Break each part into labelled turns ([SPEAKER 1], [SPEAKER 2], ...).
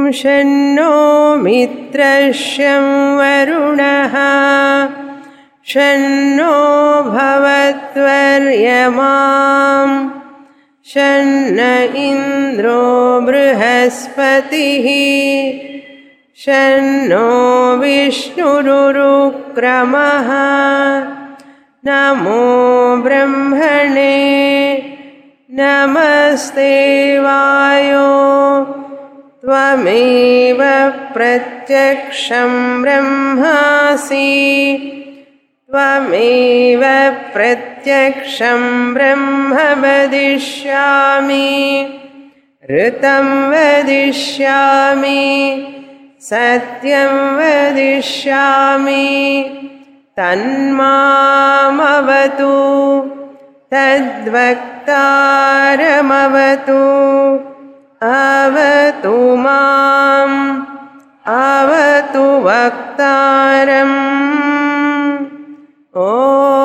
[SPEAKER 1] शन्नो मित्रश्यं वरुणः शन्नो भवत्वर्यमां शन्न इन्द्रो बृहस्पतिः शन्नो विष्णुरुरुक्रमः नमो ब्रह्मणे नमस्ते वायो त्वमेव प्रत्यक्षं ब्रह्मासि त्वमेव प्रत्यक्षं ब्रह्म वदिष्यामि ऋतं वदिष्यामि सत्यं वदिष्यामि तन्मामवतु तद्वक्तारमवतु अवतु माम् अवतु वक्तारम् ॐ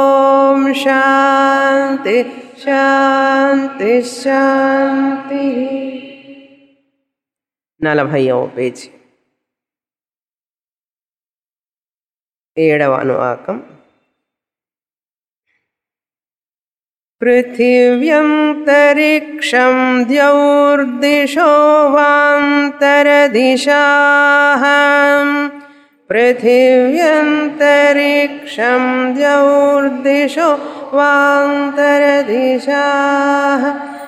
[SPEAKER 1] शान्ति శాంతి శాంతి నలభైవ పేజీ ఏడవ అనువాకం पृथिव्यन्तरिक्षं द्यौर्दिशो वान्तरदिशाः पृथिव्यन्तरिक्षं द्यौर्दिशो वान्तरदिशाः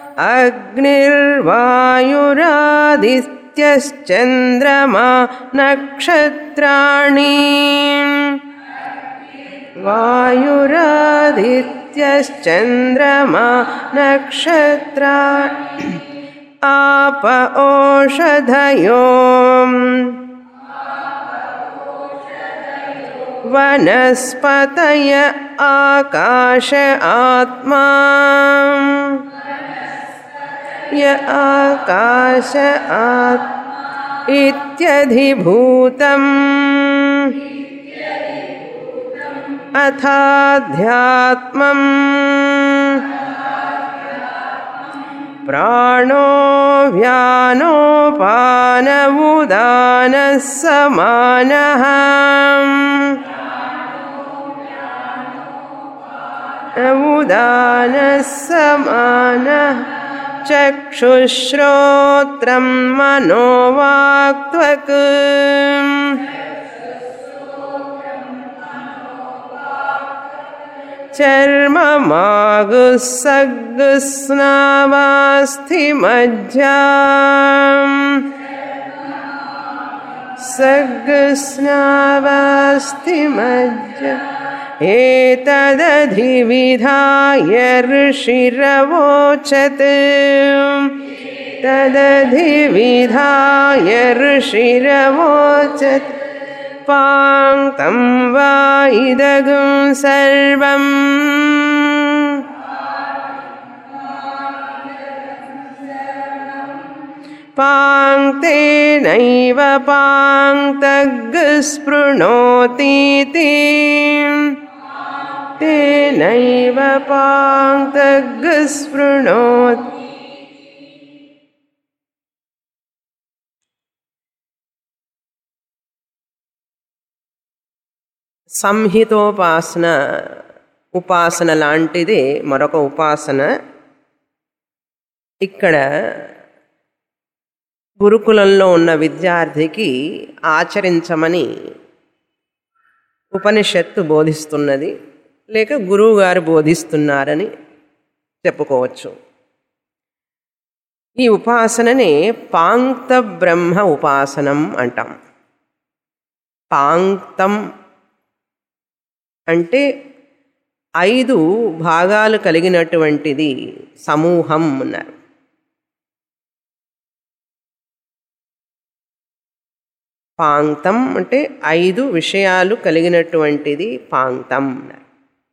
[SPEAKER 1] अग्निर्वायुरादित्यश्चन्द्रमा नक्षत्राणि वायुरादित्यश्चन्द्रमा नक्षत्रा आप ओषधयो वनस्पतय आकाश आत्मा य आकाश आत् इत्यधिभूतम् अथाध्यात्मम् प्राणो व्यानोपानवुदानः समानः उदानः समानः चक्षुश्रोत्रं मनोवाक्त्वक् चर्ममागुस्सग्स्नावास्थिमज्जा सग्स्नावास्थिमज्जा एतदधिविधाय ऋषिरवोचत् तदधिविधाय ऋषिरवोचत् पाङ्क्तं वा इदगुं सर्वम् पाङ्क्तेनैव पाङ्क्तग्स्पृणोतीति तेनैव पाङ्क्तग्स्पृणोति సంహితోపాసన ఉపాసన లాంటిది మరొక ఉపాసన ఇక్కడ గురుకులంలో ఉన్న విద్యార్థికి ఆచరించమని ఉపనిషత్తు బోధిస్తున్నది లేక గురువు గారు బోధిస్తున్నారని చెప్పుకోవచ్చు ఈ ఉపాసనని పాంక్త బ్రహ్మ ఉపాసనం అంటాం పాంక్తం అంటే ఐదు భాగాలు కలిగినటువంటిది సమూహం అన్నారు పాంక్తం అంటే ఐదు విషయాలు కలిగినటువంటిది పాంక్తం అన్నారు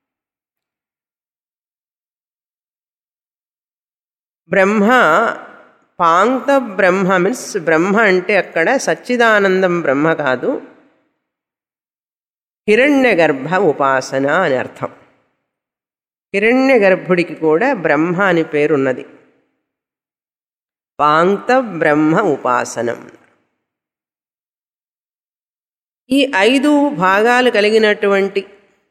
[SPEAKER 1] బ్రహ్మ పాంక్త బ్రహ్మ మీన్స్ బ్రహ్మ అంటే అక్కడ సచ్చిదానందం బ్రహ్మ కాదు హిరణ్య గర్భ ఉపాసన అని అర్థం హిరణ్య గర్భుడికి కూడా బ్రహ్మ అని పేరున్నది పాంక్త బ్రహ్మ ఉపాసనం ఈ ఐదు భాగాలు కలిగినటువంటి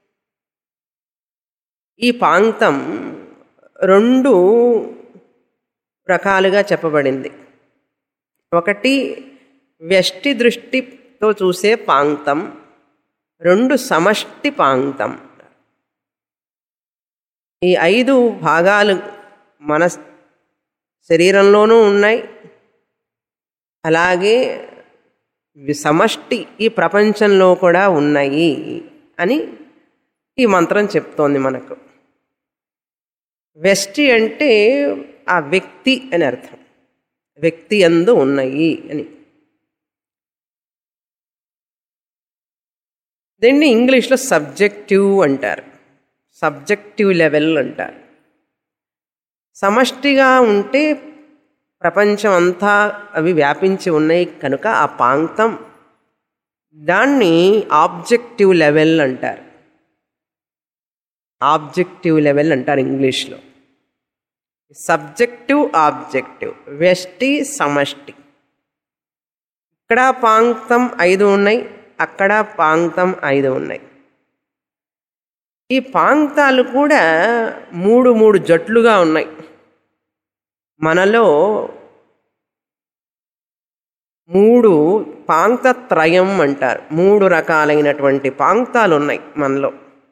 [SPEAKER 1] ఈ పాంక్తం రెండు రకాలుగా చెప్పబడింది ఒకటి వ్యష్టి దృష్టితో చూసే పాంక్తం రెండు సమష్టి పాంక్తం ఈ ఐదు భాగాలు మన శరీరంలోనూ ఉన్నాయి అలాగే వి- సమష్టి ఈ ప్రపంచంలో కూడా ఉన్నాయి అని ఈ మంత్రం చెప్తోంది మనకు వెష్టి అంటే ఆ వ్యక్తి అని అర్థం వ్యక్తి అందు ఉన్నాయి అని దీన్ని ఇంగ్లీష్లో సబ్జెక్టివ్ అంటారు సబ్జెక్టివ్ లెవెల్ అంటారు సమష్టిగా ఉంటే ప్రపంచం అంతా అవి వ్యాపించి ఉన్నాయి కనుక ఆ పాంక్తం దాన్ని ఆబ్జెక్టివ్ లెవెల్ అంటారు ఆబ్జెక్టివ్ లెవెల్ అంటారు ఇంగ్లీష్లో సబ్జెక్టివ్ ఆబ్జెక్టివ్ వ్యష్టి సమష్టి ఇక్కడ పాంక్తం ఐదు ఉన్నాయి అక్కడ పాంక్తం ఐదు ఉన్నాయి ఈ పాంక్తాలు కూడా మూడు మూడు జట్లుగా ఉన్నాయి మనలో మూడు పాంక్తత్రయం అంటారు మూడు రకాలైనటువంటి పాంక్తాలు ఉన్నాయి మనలో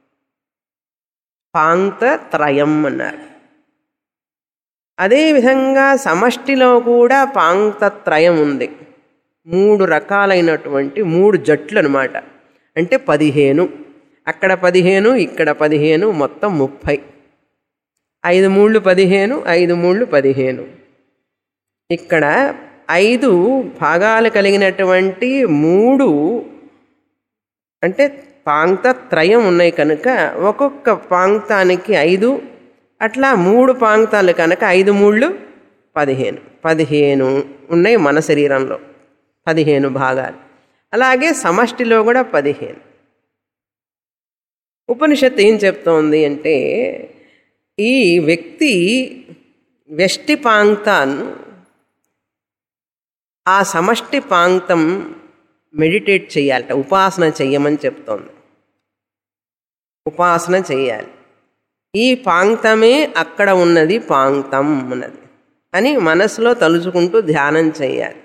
[SPEAKER 1] పాంక్తత్రయం అన్నారు అదేవిధంగా సమష్టిలో కూడా పాంక్తత్రయం ఉంది మూడు రకాలైనటువంటి మూడు జట్లు అనమాట అంటే పదిహేను అక్కడ పదిహేను ఇక్కడ పదిహేను మొత్తం ముప్పై ఐదు మూళ్ళు పదిహేను ఐదు మూళ్ళు పదిహేను ఇక్కడ ఐదు భాగాలు కలిగినటువంటి మూడు అంటే పాంక్తత్రయం ఉన్నాయి కనుక ఒక్కొక్క పాంక్తానికి ఐదు అట్లా మూడు పాంక్తాలు కనుక ఐదు మూళ్ళు పదిహేను పదిహేను ఉన్నాయి మన శరీరంలో పదిహేను భాగాలు అలాగే సమష్టిలో కూడా పదిహేను ఉపనిషత్తు ఏం చెప్తోంది అంటే ఈ వ్యక్తి వ్యష్టి పాంక్తాన్ని ఆ సమష్టి పాంక్తం మెడిటేట్ చేయాలట ఉపాసన చెయ్యమని చెప్తోంది ఉపాసన చేయాలి ఈ పాంక్తమే అక్కడ ఉన్నది పాంక్తం ఉన్నది అని మనసులో తలుచుకుంటూ ధ్యానం చేయాలి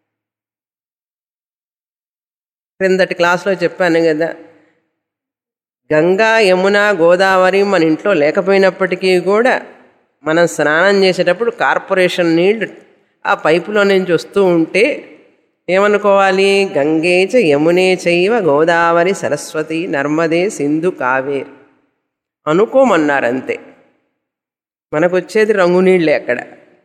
[SPEAKER 1] క్రిందటి క్లాస్లో చెప్పాను కదా గంగా యమున గోదావరి మన ఇంట్లో లేకపోయినప్పటికీ కూడా మనం స్నానం చేసేటప్పుడు కార్పొరేషన్ నీళ్లు ఆ పైపులో నుంచి వస్తూ ఉంటే ఏమనుకోవాలి గంగే చ యమునే చైవ గోదావరి సరస్వతి నర్మదే సింధు కావేరి అనుకోమన్నారు అంతే మనకు వచ్చేది రంగు నీళ్ళే అక్కడ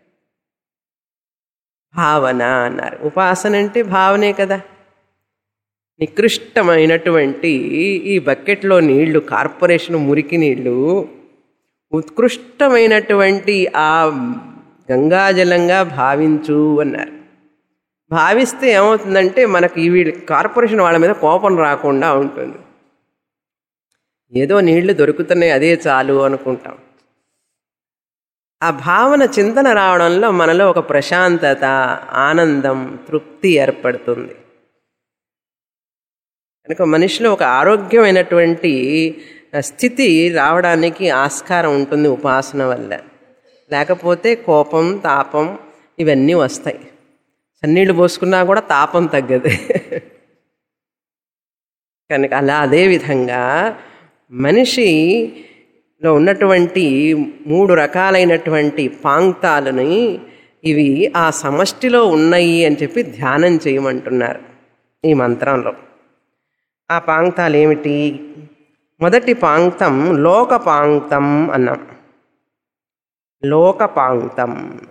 [SPEAKER 1] భావన అన్నారు ఉపాసన అంటే భావనే కదా నికృష్టమైనటువంటి ఈ బకెట్లో నీళ్లు కార్పొరేషన్ మురికి నీళ్లు ఉత్కృష్టమైనటువంటి ఆ గంగాజలంగా భావించు అన్నారు భావిస్తే ఏమవుతుందంటే మనకి వీళ్ళ కార్పొరేషన్ వాళ్ళ మీద కోపం రాకుండా ఉంటుంది ఏదో నీళ్లు దొరుకుతున్నాయి అదే చాలు అనుకుంటాం ఆ భావన చింతన రావడంలో మనలో ఒక ప్రశాంతత ఆనందం తృప్తి ఏర్పడుతుంది కనుక మనిషిలో ఒక ఆరోగ్యమైనటువంటి స్థితి రావడానికి ఆస్కారం ఉంటుంది ఉపాసన వల్ల లేకపోతే కోపం తాపం ఇవన్నీ వస్తాయి చన్నీళ్ళు పోసుకున్నా కూడా తాపం తగ్గదు కనుక అలా అదేవిధంగా మనిషిలో ఉన్నటువంటి మూడు రకాలైనటువంటి పాంక్తాలని ఇవి ఆ సమష్టిలో ఉన్నాయి అని చెప్పి ధ్యానం చేయమంటున్నారు ఈ మంత్రంలో ఆ పాంక్తాలు ఏమిటి మొదటి పాంక్తం లోక పాంక్తం అన్నాం లోక పాంక్తం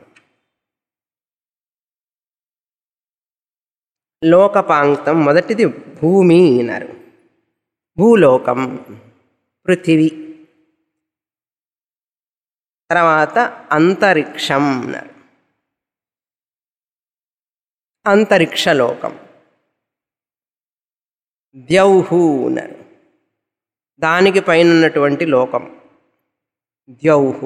[SPEAKER 1] లోక పాంక్తం మొదటిది భూమి అన్నారు భూలోకం పృథివీ తర్వాత అంతరిక్షం అన్నారు అంతరిక్షలోకం ద్యౌహు అన్నారు దానికి పైన ఉన్నటువంటి లోకం ద్యౌహు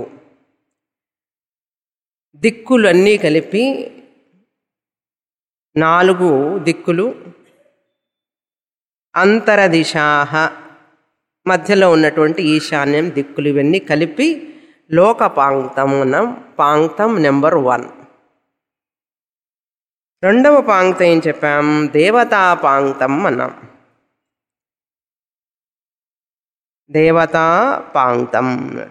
[SPEAKER 1] దిక్కులు అన్నీ కలిపి నాలుగు దిక్కులు అంతరదిశాహ మధ్యలో ఉన్నటువంటి ఈశాన్యం దిక్కులు ఇవన్నీ కలిపి లోక పాంక్తం అన్నాం పాంక్తం నెంబర్ వన్ రెండవ పాంక్తం ఏం చెప్పాం దేవతా పాంక్తం అన్నాం దేవతా పాంక్తం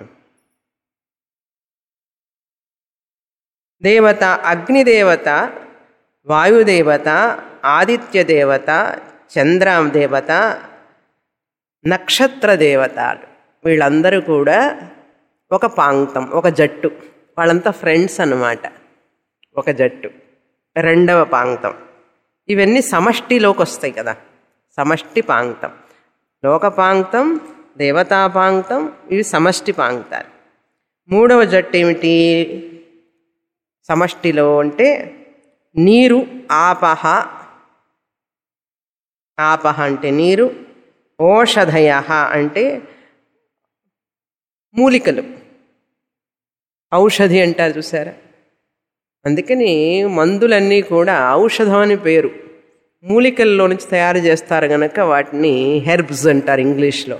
[SPEAKER 1] దేవత అగ్నిదేవత వాయుదేవత ఆదిత్య దేవత చంద్ర దేవత నక్షత్ర దేవత వీళ్ళందరూ కూడా ఒక పాంక్తం ఒక జట్టు వాళ్ళంతా ఫ్రెండ్స్ అన్నమాట ఒక జట్టు రెండవ పాంక్తం ఇవన్నీ సమష్టిలోకి వస్తాయి కదా సమష్టి పాంక్తం లోక పాంక్తం దేవతా పాంక్తం ఇవి సమష్టి పాంక్తాలు మూడవ జట్టు ఏమిటి సమష్టిలో అంటే నీరు ఆపహ ఆపహ అంటే నీరు ఓషధయ అంటే మూలికలు ఔషధి అంటారు చూసారా అందుకని మందులన్నీ కూడా ఔషధం అని పేరు మూలికల్లో నుంచి తయారు చేస్తారు కనుక వాటిని హెర్బ్స్ అంటారు ఇంగ్లీష్లో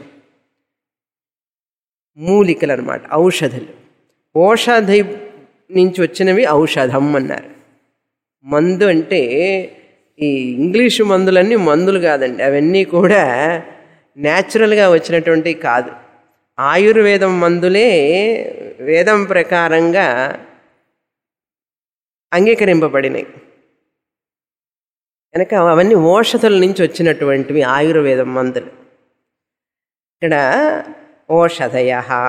[SPEAKER 1] మూలికలు అనమాట ఔషధులు ఓషధి నుంచి వచ్చినవి ఔషధం అన్నారు మందు అంటే ఈ ఇంగ్లీషు మందులన్నీ మందులు కాదండి అవన్నీ కూడా న్యాచురల్గా వచ్చినటువంటి కాదు ఆయుర్వేదం మందులే వేదం ప్రకారంగా అంగీకరింపబడినాయి కనుక అవన్నీ ఓషధుల నుంచి వచ్చినటువంటివి ఆయుర్వేదం మందులు ఇక్కడ ఓషధయ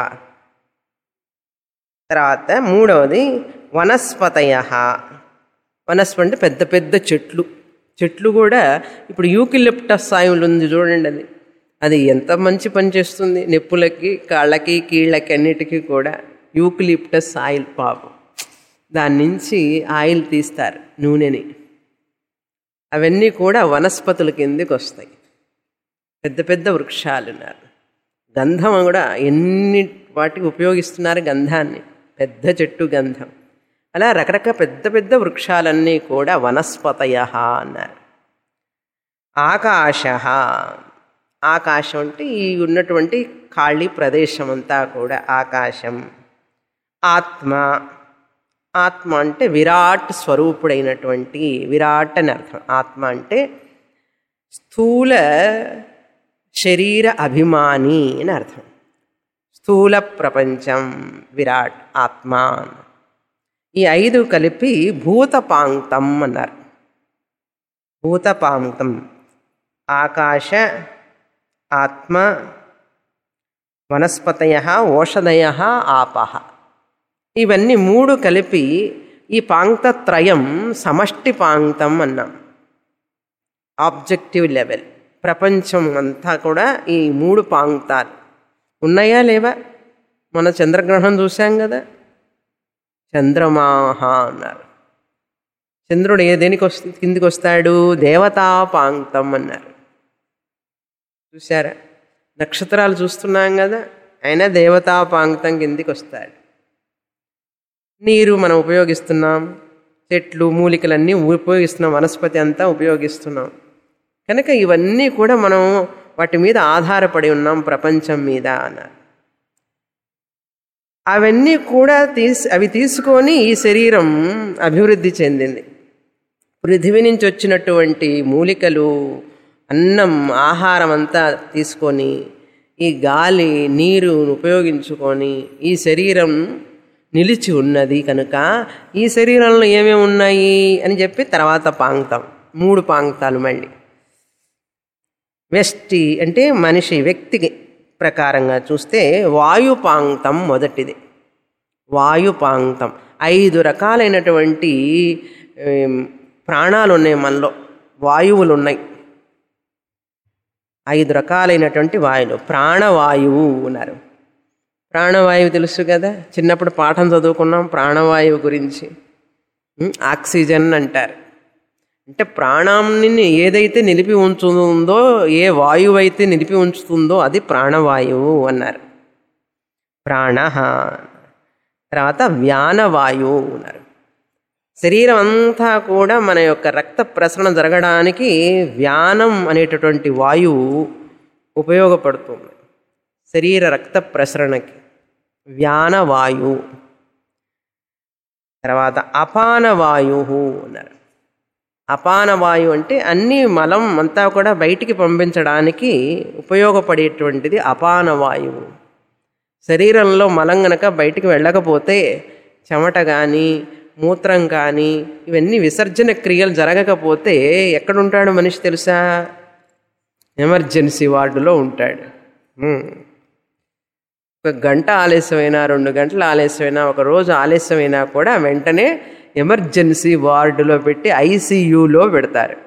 [SPEAKER 1] తర్వాత మూడవది వనస్పతయ వనస్పతి అంటే పెద్ద పెద్ద చెట్లు చెట్లు కూడా ఇప్పుడు యూకిలిప్టస్ సాయులు ఉంది చూడండి అది అది ఎంత మంచి పని చేస్తుంది నొప్పులకి కాళ్ళకి కీళ్ళకి అన్నిటికీ కూడా యూకిలిప్టస్ ఆయిల్ పాపం దాని నుంచి ఆయిల్ తీస్తారు నూనెని అవన్నీ కూడా వనస్పతుల కిందకి వస్తాయి పెద్ద పెద్ద వృక్షాలు ఉన్నారు గంధం కూడా ఎన్ని వాటికి ఉపయోగిస్తున్నారు గంధాన్ని పెద్ద చెట్టు గంధం అలా రకరకాల పెద్ద పెద్ద వృక్షాలన్నీ కూడా వనస్పతయ అన్నారు ఆకాశ ఆకాశం అంటే ఈ ఉన్నటువంటి ఖాళీ ప్రదేశం అంతా కూడా ఆకాశం ఆత్మ ఆత్మ అంటే విరాట్ స్వరూపుడైనటువంటి విరాట్ అని అర్థం ఆత్మ అంటే స్థూల శరీర అభిమాని అని అర్థం స్థూల ప్రపంచం విరాట్ ఆత్మ ఈ ఐదు కలిపి భూతపాంక్తం అన్నారు భూతపాంక్తం ఆకాశ ఆత్మ వనస్పతయ ఓషధయ ఆపహ ఇవన్నీ మూడు కలిపి ఈ పాంక్తత్రయం సమష్టి పాంక్తం అన్నాం ఆబ్జెక్టివ్ లెవెల్ ప్రపంచం అంతా కూడా ఈ మూడు పాంక్తాలు ఉన్నాయా లేవా మన చంద్రగ్రహణం చూశాం కదా చంద్రమాహ అన్నారు చంద్రుడు ఏ దేనికి వస్తు కిందికి వస్తాడు దేవతా పాంక్తం అన్నారు చూసారా నక్షత్రాలు చూస్తున్నాం కదా అయినా దేవతా పాంక్తం కిందికి వస్తాడు నీరు మనం ఉపయోగిస్తున్నాం చెట్లు మూలికలన్నీ ఉపయోగిస్తున్నాం వనస్పతి అంతా ఉపయోగిస్తున్నాం కనుక ఇవన్నీ కూడా మనం వాటి మీద ఆధారపడి ఉన్నాం ప్రపంచం మీద అన్నారు అవన్నీ కూడా తీసి అవి తీసుకొని ఈ శరీరం అభివృద్ధి చెందింది పృథివీ నుంచి వచ్చినటువంటి మూలికలు అన్నం ఆహారం అంతా తీసుకొని ఈ గాలి నీరు ఉపయోగించుకొని ఈ శరీరం నిలిచి ఉన్నది కనుక ఈ శరీరంలో ఏమేమి ఉన్నాయి అని చెప్పి తర్వాత పాంక్తం మూడు పాంక్తాలు మళ్ళీ వ్యష్టి అంటే మనిషి వ్యక్తికి ప్రకారంగా చూస్తే వాయుపాంక్తం మొదటిది వాయుపాంక్తం ఐదు రకాలైనటువంటి ప్రాణాలు ఉన్నాయి మనలో వాయువులు ఉన్నాయి ఐదు రకాలైనటువంటి వాయువులు ప్రాణవాయువు ఉన్నారు ప్రాణవాయువు తెలుసు కదా చిన్నప్పుడు పాఠం చదువుకున్నాం ప్రాణవాయువు గురించి ఆక్సిజన్ అంటారు అంటే ప్రాణాన్ని ఏదైతే నిలిపి ఉంచుతుందో ఏ వాయువు అయితే నిలిపి ఉంచుతుందో అది ప్రాణవాయువు అన్నారు ప్రాణ తర్వాత వ్యానవాయువు అన్నారు శరీరం అంతా కూడా మన యొక్క రక్త ప్రసరణ జరగడానికి వ్యానం అనేటటువంటి వాయువు ఉపయోగపడుతుంది శరీర రక్త ప్రసరణకి వ్యాన వాయువు తర్వాత అపాన వాయువు అన్నారు అపాన వాయువు అంటే అన్ని మలం అంతా కూడా బయటికి పంపించడానికి ఉపయోగపడేటువంటిది అపాన వాయువు శరీరంలో మలం గనక బయటికి వెళ్ళకపోతే చెమట కానీ మూత్రం కానీ ఇవన్నీ విసర్జన క్రియలు జరగకపోతే ఎక్కడుంటాడు మనిషి తెలుసా ఎమర్జెన్సీ వార్డులో ఉంటాడు ఉమ్. ఒక గంట ఆలస్యమైనా రెండు గంటలు ఆలస్యమైనా ఒక రోజు ఆలస్యమైనా కూడా వెంటనే ఎమర్జెన్సీ వార్డులో పెట్టి ఐసీయూలో పెడతారు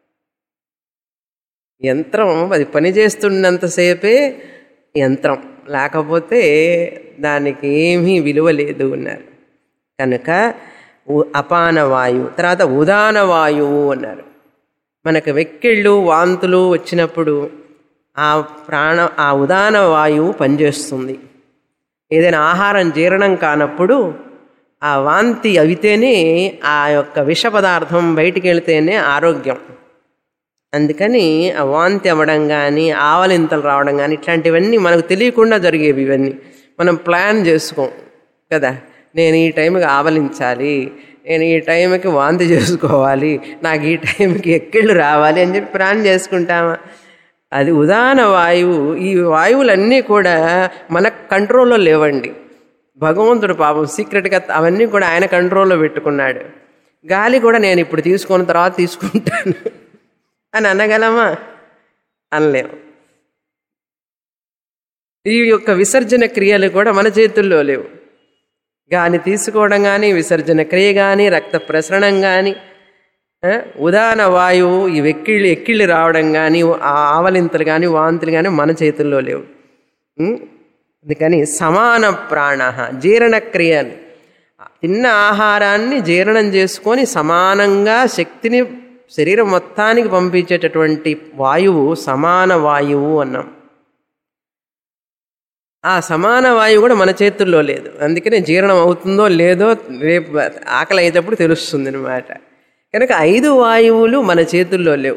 [SPEAKER 1] యంత్రం అది పనిచేస్తున్నంతసేపే యంత్రం లేకపోతే దానికి ఏమీ విలువ లేదు అన్నారు కనుక ఉ- అపాన వాయువు తర్వాత ఉదాన వాయువు అన్నారు మనకు వెక్కిళ్ళు వాంతులు వచ్చినప్పుడు ఆ ప్రాణ ఆ ఉదాన వాయువు పనిచేస్తుంది ఏదైనా ఆహారం జీర్ణం కానప్పుడు ఆ వాంతి అవితేనే ఆ యొక్క విష పదార్థం బయటికి వెళితేనే ఆరోగ్యం అందుకని ఆ వాంతి అవ్వడం కానీ ఆవలింతలు రావడం కానీ ఇట్లాంటివన్నీ మనకు తెలియకుండా జరిగేవి ఇవన్నీ మనం ప్లాన్ చేసుకోం కదా నేను ఈ టైంకి ఆవలించాలి నేను ఈ టైంకి వాంతి చేసుకోవాలి నాకు ఈ టైంకి ఎక్కిళ్ళు రావాలి అని చెప్పి ప్లాన్ చేసుకుంటామా అది ఉదాహరణ వాయువు ఈ వాయువులన్నీ కూడా మన కంట్రోల్లో లేవండి భగవంతుడు పాపం సీక్రెట్గా అవన్నీ కూడా ఆయన కంట్రోల్లో పెట్టుకున్నాడు గాలి కూడా నేను ఇప్పుడు తీసుకున్న తర్వాత తీసుకుంటాను అని అనగలమా అనలేము ఈ యొక్క విసర్జన క్రియలు కూడా మన చేతుల్లో లేవు గాని తీసుకోవడం కానీ విసర్జన క్రియ కానీ రక్త ప్రసరణం కానీ ఆ, ఉదాహరణ వాయువు ఈ వెక్కిళ్ళు ఎక్కిళ్ళు రావడం కానీ ఆ ఆవలింతలు కానీ వాంతులు కానీ మన చేతుల్లో లేవు ఉం? అందుకని సమాన ప్రాణ జీర్ణక్రియ అని. తిన్న ఆహారాన్ని జీర్ణం చేసుకొని సమానంగా శక్తిని శరీరం మొత్తానికి పంపించేటటువంటి వాయువు సమాన వాయువు అన్నాం ఆ సమాన వాయువు కూడా మన చేతుల్లో లేదు అందుకనే జీర్ణం అవుతుందో లేదో రేపు ఆకలి అయ్యేటప్పుడు తెలుస్తుంది అనమాట కనుక ఐదు వాయువులు మన చేతుల్లో లేవు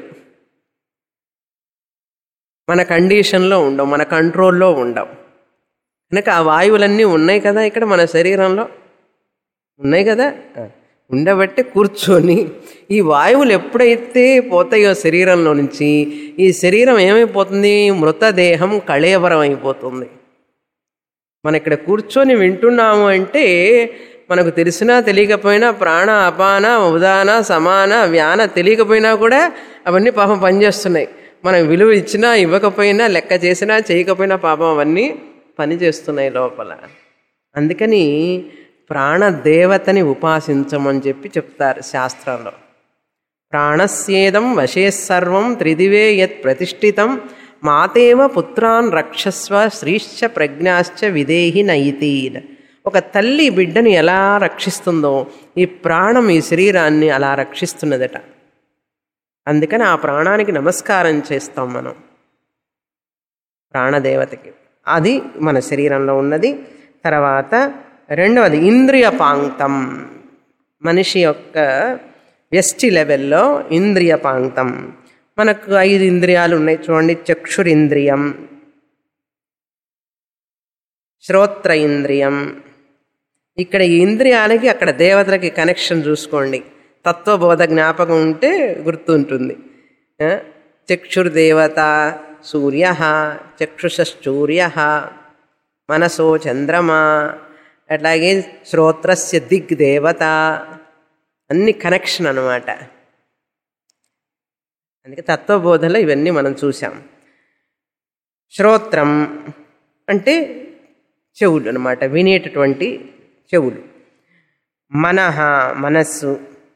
[SPEAKER 1] మన కండిషన్లో ఉండవు మన కంట్రోల్లో ఉండవు కనుక ఆ వాయువులన్నీ ఉన్నాయి కదా ఇక్కడ మన శరీరంలో ఉన్నాయి కదా ఆ, ఉండబట్టి కూర్చొని ఈ వాయువులు ఎప్పుడైతే పోతాయో శరీరంలో నుంచి ఈ శరీరం ఏమైపోతుంది మృతదేహం కళేవరం అయిపోతుంది మనం ఇక్కడ కూర్చొని వింటున్నాము అంటే మనకు తెలిసినా తెలియకపోయినా ప్రాణ అపాన ఉదాన సమాన వ్యాన తెలియకపోయినా కూడా అవన్నీ పాపం పనిచేస్తున్నాయి మనం విలువ ఇచ్చినా ఇవ్వకపోయినా లెక్క చేసినా చేయకపోయినా పాపం అవన్నీ పనిచేస్తున్నాయి లోపల అందుకని ప్రాణదేవతని ఉపాసించమని చెప్పి చెప్తారు శాస్త్రంలో ప్రాణస్యేదం వశే సర్వం త్రిదివే యత్ ప్రతిష్ఠితం మాతేవ పుత్రాన్ రక్షస్వ శ్రీశ్చ ప్రజ్ఞాశ్చ విదేహి నయితీన్ ఒక తల్లి బిడ్డని ఎలా రక్షిస్తుందో ఈ ప్రాణం ఈ శరీరాన్ని అలా రక్షిస్తున్నదట అందుకని ఆ ప్రాణానికి నమస్కారం చేస్తాం మనం ప్రాణదేవతకి అది మన శరీరంలో ఉన్నది తర్వాత రెండవది ఇంద్రియ పాంక్తం మనిషి యొక్క వ్యష్టి లెవెల్లో ఇంద్రియ పాంక్తం మనకు ఐదు ఇంద్రియాలు ఉన్నాయి చూడండి చక్షురింద్రియం శ్రోత్ర ఇంద్రియం ఇక్కడ ఈ ఇంద్రియాలకి అక్కడ దేవతలకి కనెక్షన్ చూసుకోండి తత్వబోధ జ్ఞాపకం ఉంటే గుర్తుంటుంది ఆ, చక్షుర్దేవత సూర్య చక్షుషూర్య మనసో చంద్రమా అట్లాగే శ్రోత్రస్య దిగ్ దేవత అన్ని కనెక్షన్ అనమాట అందుకే తత్వబోధలో ఇవన్నీ మనం చూసాం శ్రోత్రం అంటే చెవులు అనమాట వినేటటువంటి చెవులు మనహ మనస్సు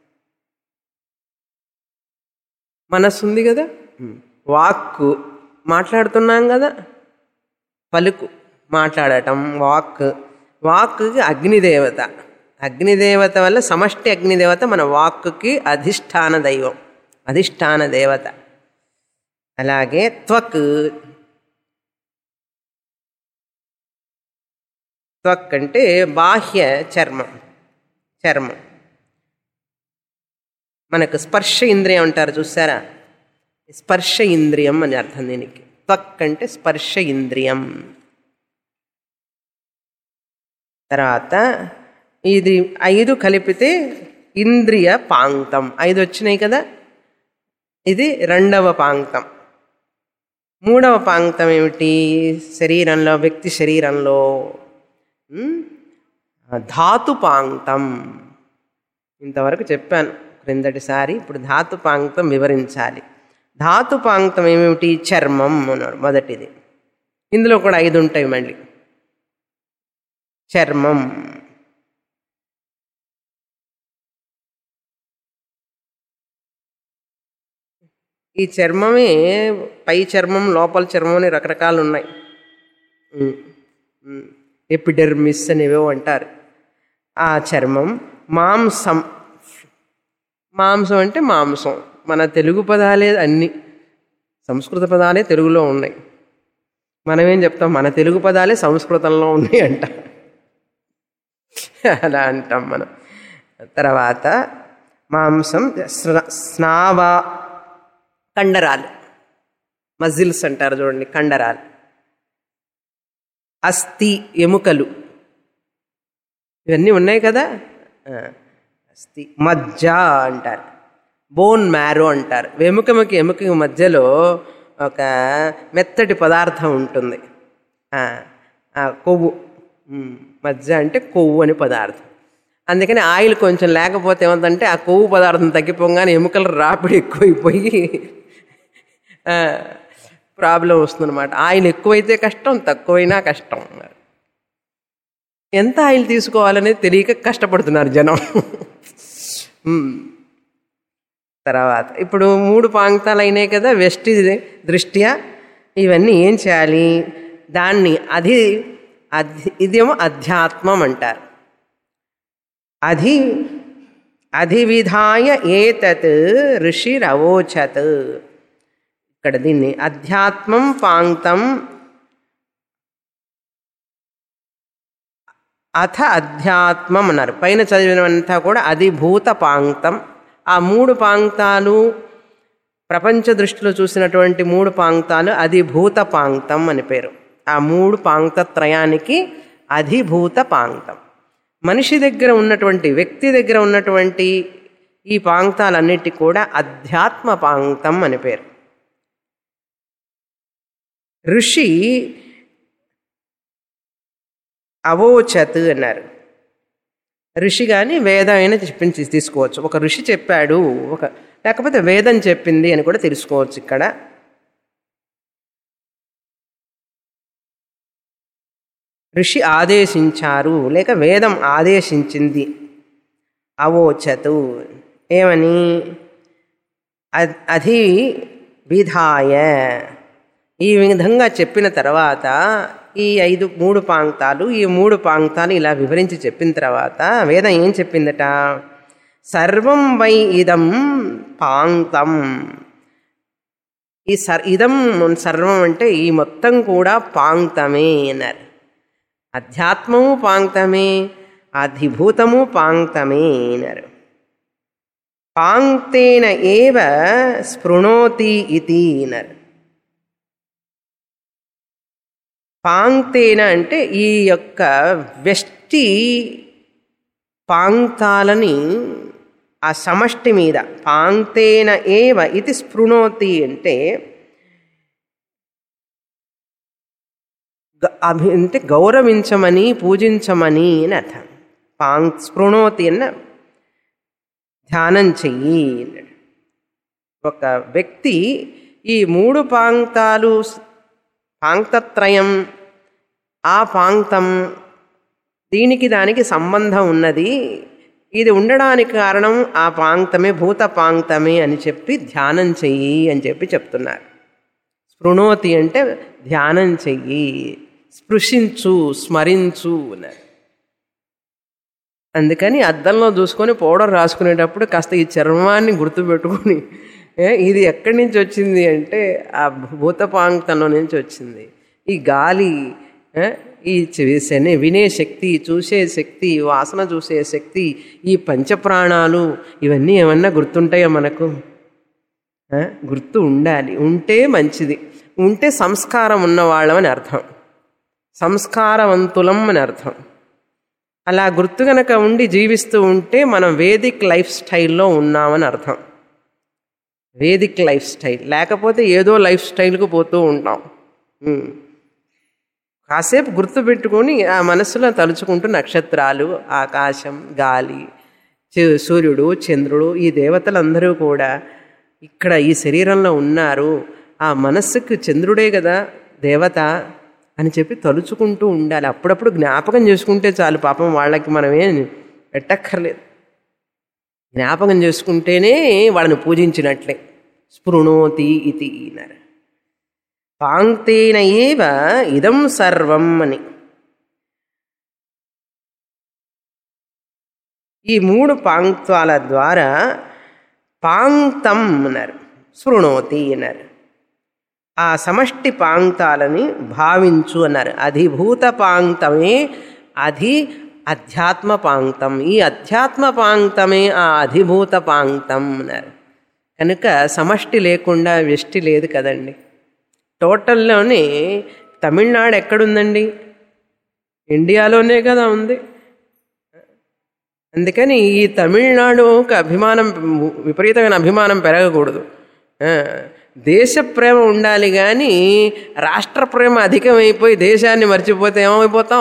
[SPEAKER 1] మనస్సు ఉంది కదా వాక్కు మాట్లాడుతున్నాం కదా పలుకు మాట్లాడటం వాక్ వాక్కి అగ్నిదేవత అగ్నిదేవత వల్ల సమష్టి అగ్నిదేవత మన వాక్కుకి అధిష్టాన దైవం అధిష్టాన దేవత అలాగే త్వక్ త్వక్ అంటే బాహ్య చర్మం చర్మం మనకు స్పర్శ ఇంద్రియం అంటారు చూసారా స్పర్శ ఇంద్రియం అని అర్థం దీనికి త్వక్ అంటే స్పర్శ ఇంద్రియం తర్వాత ఇది ఐదు కలిపితే ఇంద్రియ పాంక్తం ఐదు వచ్చినాయి కదా ఇది రెండవ పాంక్తం మూడవ పాంక్తం ఏమిటి శరీరంలో వ్యక్తి శరీరంలో ఉమ్, ధాతు పాంక్తం ఇంతవరకు చెప్పాను క్రిందటిసారి ఇప్పుడు ధాతు పాంక్తం వివరించాలి ధాతు పాంక్తం ఏమిటి చర్మం అన్నారు మొదటిది ఇందులో కూడా ఐదు ఉంటాయి మళ్ళీ చర్మం ఈ చర్మమే పై చర్మం లోపల చర్మం అని రకరకాలు ఉన్నాయి ఉమ్, ఉమ్. ఎపిడెర్మిస్ అనేవో అంటారు ఆ చర్మం మాంసం మాంసం అంటే మాంసం మన తెలుగు పదాలే అన్ని సంస్కృత పదాలే తెలుగులో ఉన్నాయి మనమేం చెప్తాం మన తెలుగు పదాలే సంస్కృతంలో ఉన్నాయి అంట అలా అంటాం మనం తర్వాత మాంసం స్న- స్నావ కండరాలు మజిల్స్ అంటారు చూడండి కండరాలు అస్థి ఎముకలు ఇవన్నీ ఉన్నాయి కదా ఆ, అస్థి మజ్జ అంటారు బోన్ మ్యారో అంటారు వెముకముకి ఎముక మధ్యలో ఒక మెత్తటి పదార్థం ఉంటుంది ఆ, ఆ, కొవ్వు ఉమ్, మజ్జ అంటే కొవ్వు అని పదార్థం అందుకని ఆయిల్ కొంచెం లేకపోతే ఏమందంటే ఆ కొవ్వు పదార్థం తగ్గిపోగానే ఎముకలు రాపిడి ఎక్కువైపోయి ప్రాబ్లం వస్తుందన్నమాట ఆయిల్ ఎక్కువైతే కష్టం తక్కువైనా కష్టం ఎంత ఆయిల్ తీసుకోవాలనేది తెలియక కష్టపడుతున్నారు జనం ఉమ్. తర్వాత ఇప్పుడు మూడు పాంక్తాలు అయినాయి కదా వెష్టి దృష్ట్యా ఇవన్నీ ఏం చేయాలి దాన్ని అది అధి ఇదేమో అధ్యాత్మం అంటారు అధి అధివిధాయ ఏతత్ ఋషిరవోచత్ ఇక్కడ దీన్ని అధ్యాత్మం పాంక్తం అథ అధ్యాత్మం అన్నారు పైన చదివినంతా కూడా అధిభూత పాంక్తం ఆ మూడు పాంక్తాలు ప్రపంచ దృష్టిలో చూసినటువంటి మూడు పాంక్తాలు అధిభూత పాంక్తం అని పేరు ఆ మూడు పాంక్తత్రయానికి అధిభూత పాంక్తం మనిషి దగ్గర ఉన్నటువంటి వ్యక్తి దగ్గర ఉన్నటువంటి ఈ పాంక్తాలన్నిటి కూడా అధ్యాత్మ పాంక్తం అని పేరు ఋషి అవోచత్ అన్నారు ఋషి కానీ వేదం అయినా చెప్పించి తీసుకోవచ్చు ఒక ఋషి చెప్పాడు ఒక లేకపోతే వేదం చెప్పింది అని కూడా తెలుసుకోవచ్చు ఇక్కడ ఋషి ఆదేశించారు లేక వేదం ఆదేశించింది అవోచతు ఏమని అ- అధి విధాయ ఈ విధంగా చెప్పిన తర్వాత ఈ ఐదు మూడు పాంక్తాలు ఈ మూడు పాంక్తాలు ఇలా వివరించి చెప్పిన తర్వాత వేదం ఏం చెప్పిందట సర్వం వై ఇదం పాంక్తం ఈ సర్ ఇదం సర్వం అంటే ఈ మొత్తం కూడా పాంక్తమే అన్నారు అధ్యాత్మము పాంక్తమే అధిభూతము పాంక్తమే అన్నారు పాంక్తేన ఏవ స్పృణోతి ఇది అన్నారు పాంక్తేన అంటే ఈ యొక్క వ్యష్టి పాంక్తాలని ఆ సమష్టి మీద పాంక్తేన ఏవ ఇది స్పృణోతి అంటే గ- అభి అంటే గౌరవించమని పూజించమని అని అర్థం పాంక్ స్పృణోతి అన్న ధ్యానం చెయ్యి అన్నాడు ఒక వ్యక్తి ఈ మూడు పాంక్తాలు పాంక్తత్రయం ఆ పాంక్తం దీనికి దానికి సంబంధం ఉన్నది ఇది ఉండడానికి కారణం ఆ పాంక్తమే భూత పాంక్తమే అని చెప్పి ధ్యానం చెయ్యి అని చెప్పి చెప్తున్నారు స్పృణోతి అంటే ధ్యానం చెయ్యి స్పృశించు స్మరించు అన్నారు అందుకని అద్దంలో చూసుకొని పౌడర్ రాసుకునేటప్పుడు కాస్త ఈ చర్మాన్ని గుర్తుపెట్టుకొని ఏ, ఇది ఎక్కడి నుంచి వచ్చింది అంటే ఆ భూతపాంక్తంలో నుంచి వచ్చింది ఈ గాలి ఏ, ఈ చెవిసెనే వినే శక్తి చూసే శక్తి వాసన చూసే శక్తి ఈ పంచప్రాణాలు ఇవన్నీ ఏమన్నా గుర్తుంటాయో మనకు ఆ? గుర్తు ఉండాలి ఉంటే మంచిది ఉంటే సంస్కారం ఉన్నవాళ్ళం అని అర్థం సంస్కారవంతులం అని అర్థం అలా గుర్తు గనక ఉండి జీవిస్తూ ఉంటే మనం వేదిక్ లైఫ్ స్టైల్లో ఉన్నామని అర్థం వేదిక్ లైఫ్ స్టైల్ లేకపోతే ఏదో లైఫ్ స్టైల్కు పోతూ ఉంటాం ఉమ్. కాసేపు గుర్తుపెట్టుకొని ఆ మనసులో తలుచుకుంటూ నక్షత్రాలు ఆకాశం గాలి చు- సూర్యుడు చంద్రుడు ఈ దేవతలందరూ కూడా ఇక్కడ ఈ శరీరంలో ఉన్నారు ఆ మనస్సుకు చంద్రుడే కదా దేవత అని చెప్పి తలుచుకుంటూ ఉండాలి అప్పుడప్పుడు జ్ఞాపకం చేసుకుంటే చాలు పాపం వాళ్ళకి మనమేం పెట్టక్కర్లేదు జ్ఞాపకం చేసుకుంటేనే వాళ్ళని పూజించినట్లే స్పృణోతి ఇది అన్నారు పాంక్తేన ఏవ ఇదం సర్వం అని ఈ మూడు పాంక్తాల ద్వారా పాంక్తం అన్నారు శృణోతి అన్నారు ఆ సమష్టి పాంక్తాలని భావించు అన్నారు అధిభూత పాంక్తమే అధి అధ్యాత్మ పాంక్తం ఈ అధ్యాత్మ పాంక్తమే ఆ అధిభూత పాంక్తం అన్నారు కనుక సమష్టి లేకుండా వ్యష్టి లేదు కదండి టోటల్లోనే తమిళనాడు ఎక్కడుందండి ఇండియాలోనే కదా ఉంది అందుకని ఈ తమిళనాడుకి అభిమానం విపరీతమైన అభిమానం పెరగకూడదు ఆ, దేశ ప్రేమ ఉండాలి కానీ రాష్ట్ర ప్రేమ అధికమైపోయి దేశాన్ని మర్చిపోతే ఏమైపోతాం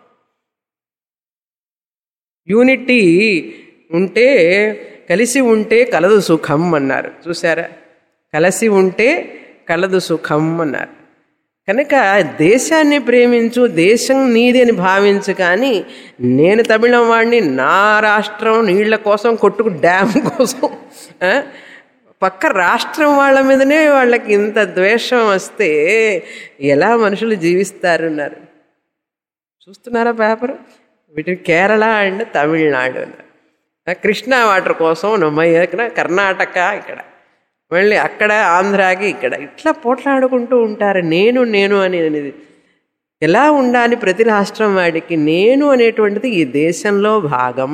[SPEAKER 1] యూనిటీ ఉంటే కలిసి ఉంటే కలదు సుఖం అన్నారు చూసారా కలిసి ఉంటే కలదు సుఖం అన్నారు కనుక దేశాన్ని ప్రేమించు దేశం నీది అని భావించు కానీ నేను తమిళం వాడిని నా రాష్ట్రం నీళ్ల కోసం కొట్టుకు డ్యామ్ కోసం ఆ? పక్క రాష్ట్రం వాళ్ళ మీదనే వాళ్ళకి ఇంత ద్వేషం వస్తే ఎలా మనుషులు జీవిస్తారు అన్నారు చూస్తున్నారా పేపర్ వీటి కేరళ అండ్ తమిళనాడు అన్నారు ఆ కృష్ణా వాటర్ కోసం నమ్మయ్యన కర్ణాటక ఇక్కడ మళ్ళీ అక్కడ ఆంధ్రాకి ఇక్కడ ఇట్లా పోట్లాడుకుంటూ ఉంటారు నేను నేను అని అనేది ఎలా ఉండాలి ప్రతి రాష్ట్రం వాడికి నేను అనేటువంటిది ఈ దేశంలో భాగం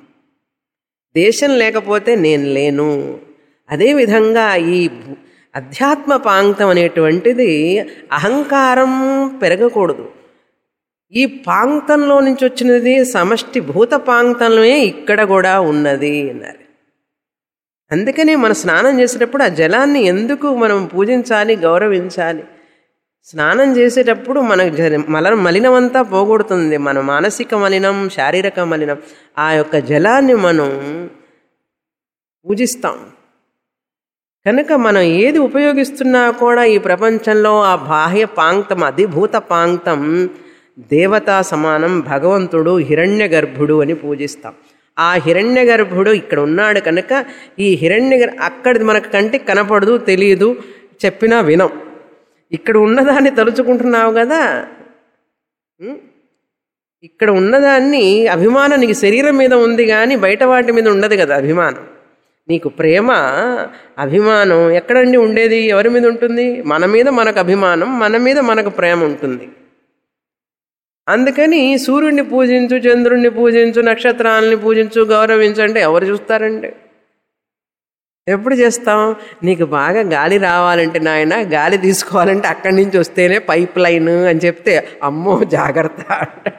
[SPEAKER 1] దేశం లేకపోతే నేను లేను అదేవిధంగా ఈ భూ- అధ్యాత్మ పాంక్తం అనేటువంటిది అహంకారం పెరగకూడదు ఈ పాంక్తంలో నుంచి వచ్చినది సమష్టి భూత పాంక్తంలోనే ఇక్కడ కూడా ఉన్నది అన్నారు అందుకని మనం స్నానం చేసేటప్పుడు ఆ జలాన్ని ఎందుకు మనం పూజించాలి గౌరవించాలి స్నానం చేసేటప్పుడు మన జ- మల మలినమంతా పోగొడుతుంది మన మానసిక మలినం శారీరక మలినం ఆ యొక్క జలాన్ని మనం పూజిస్తాం కనుక మనం ఏది ఉపయోగిస్తున్నా కూడా ఈ ప్రపంచంలో ఆ బాహ్య పాంక్తం అధిభూత పాంక్తం దేవతా సమానం భగవంతుడు హిరణ్య గర్భుడు అని పూజిస్తాం ఆ హిరణ్య గర్భుడు ఇక్కడ ఉన్నాడు కనుక ఈ హిరణ్య గర్ అక్కడిది మనకు కంటికి కనపడదు తెలియదు చెప్పినా వినం ఇక్కడ ఉన్నదాన్ని తలుచుకుంటున్నావు కదా ఉం? ఇక్కడ ఉన్నదాన్ని అభిమానం నీకు శరీరం మీద ఉంది కానీ బయట వాటి మీద ఉండదు కదా అభిమానం నీకు ప్రేమ అభిమానం ఎక్కడండి ఉండేది ఎవరి మీద ఉంటుంది మన మీద మనకు అభిమానం మన మీద మనకు ప్రేమ ఉంటుంది అందుకని సూర్యుడిని పూజించు చంద్రుడిని పూజించు నక్షత్రాలని పూజించు గౌరవించు అంటే ఎవరు చూస్తారండి ఎప్పుడు చేస్తాం నీకు బాగా గాలి రావాలంటే నాయన గాలి తీసుకోవాలంటే అక్కడి నుంచి వస్తేనే పైప్ లైన్ అని చెప్తే అమ్మో జాగ్రత్త అంటాడు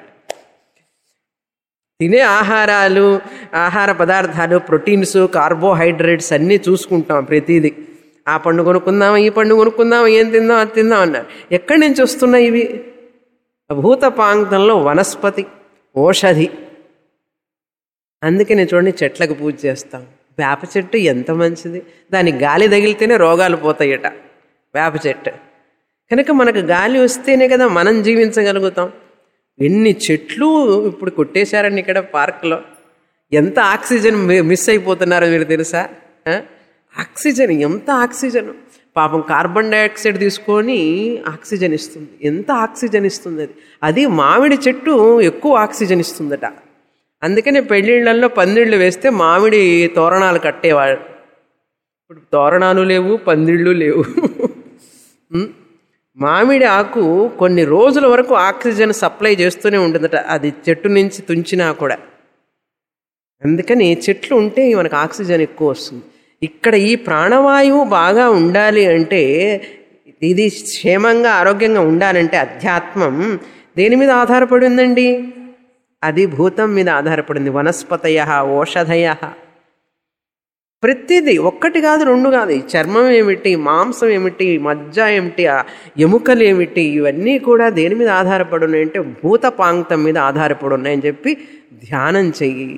[SPEAKER 1] తినే ఆహారాలు ఆహార పదార్థాలు ప్రోటీన్స్ కార్బోహైడ్రేట్స్ అన్నీ చూసుకుంటాం ప్రతిదీ ఆ పండు కొనుక్కుందాం ఈ పండు కొనుక్కుందాం ఏం తిందాం అది తిందాం అన్నారు ఎక్కడి నుంచి వస్తున్నాయి ఇవి భూత పాంక్తంలో వనస్పతి ఓషధి అందుకని చూడండి చెట్లకు పూజ చేస్తాం వేప చెట్టు ఎంత మంచిది దానికి గాలి తగిలితేనే రోగాలు పోతాయట వేప చెట్టు కనుక మనకు గాలి వస్తేనే కదా మనం జీవించగలుగుతాం ఎన్ని చెట్లు ఇప్పుడు కొట్టేశారండి ఇక్కడ పార్క్లో ఎంత ఆక్సిజన్ మి- మిస్ అయిపోతున్నారో మీరు తెలుసా ఆ? ఆక్సిజన్ ఎంత ఆక్సిజన్ పాపం కార్బన్ డైఆక్సైడ్ తీసుకొని ఆక్సిజన్ ఇస్తుంది ఎంత ఆక్సిజన్ ఇస్తుంది అది అది మామిడి చెట్టు ఎక్కువ ఆక్సిజన్ ఇస్తుందట అందుకనే పెళ్ళిళ్ళల్లో పందిళ్ళు వేస్తే మామిడి తోరణాలు కట్టేవాడు ఇప్పుడు తోరణాలు లేవు పందిళ్ళు లేవు ఉం? మామిడి ఆకు కొన్ని రోజుల వరకు ఆక్సిజన్ సప్లై చేస్తూనే ఉంటుందట అది చెట్టు నుంచి తుంచినా కూడా అందుకని చెట్లు ఉంటే మనకు ఆక్సిజన్ ఎక్కువ వస్తుంది ఇక్కడ ఈ ప్రాణవాయువు బాగా ఉండాలి అంటే ఇది క్షేమంగా ఆరోగ్యంగా ఉండాలంటే అధ్యాత్మం దేని మీద ఆధారపడి ఉందండి అది భూతం మీద ఆధారపడింది వనస్పతయ ఓషధయ ప్రతిదీ ఒక్కటి కాదు రెండు కాదు ఈ చర్మం ఏమిటి మాంసం ఏమిటి మజ్జ ఏమిటి ఆ ఎముకలు ఏమిటి ఇవన్నీ కూడా దేని మీద ఆధారపడి ఉన్నాయంటే భూత పాంక్తం మీద ఆధారపడి ఉన్నాయని చెప్పి ధ్యానం చెయ్యి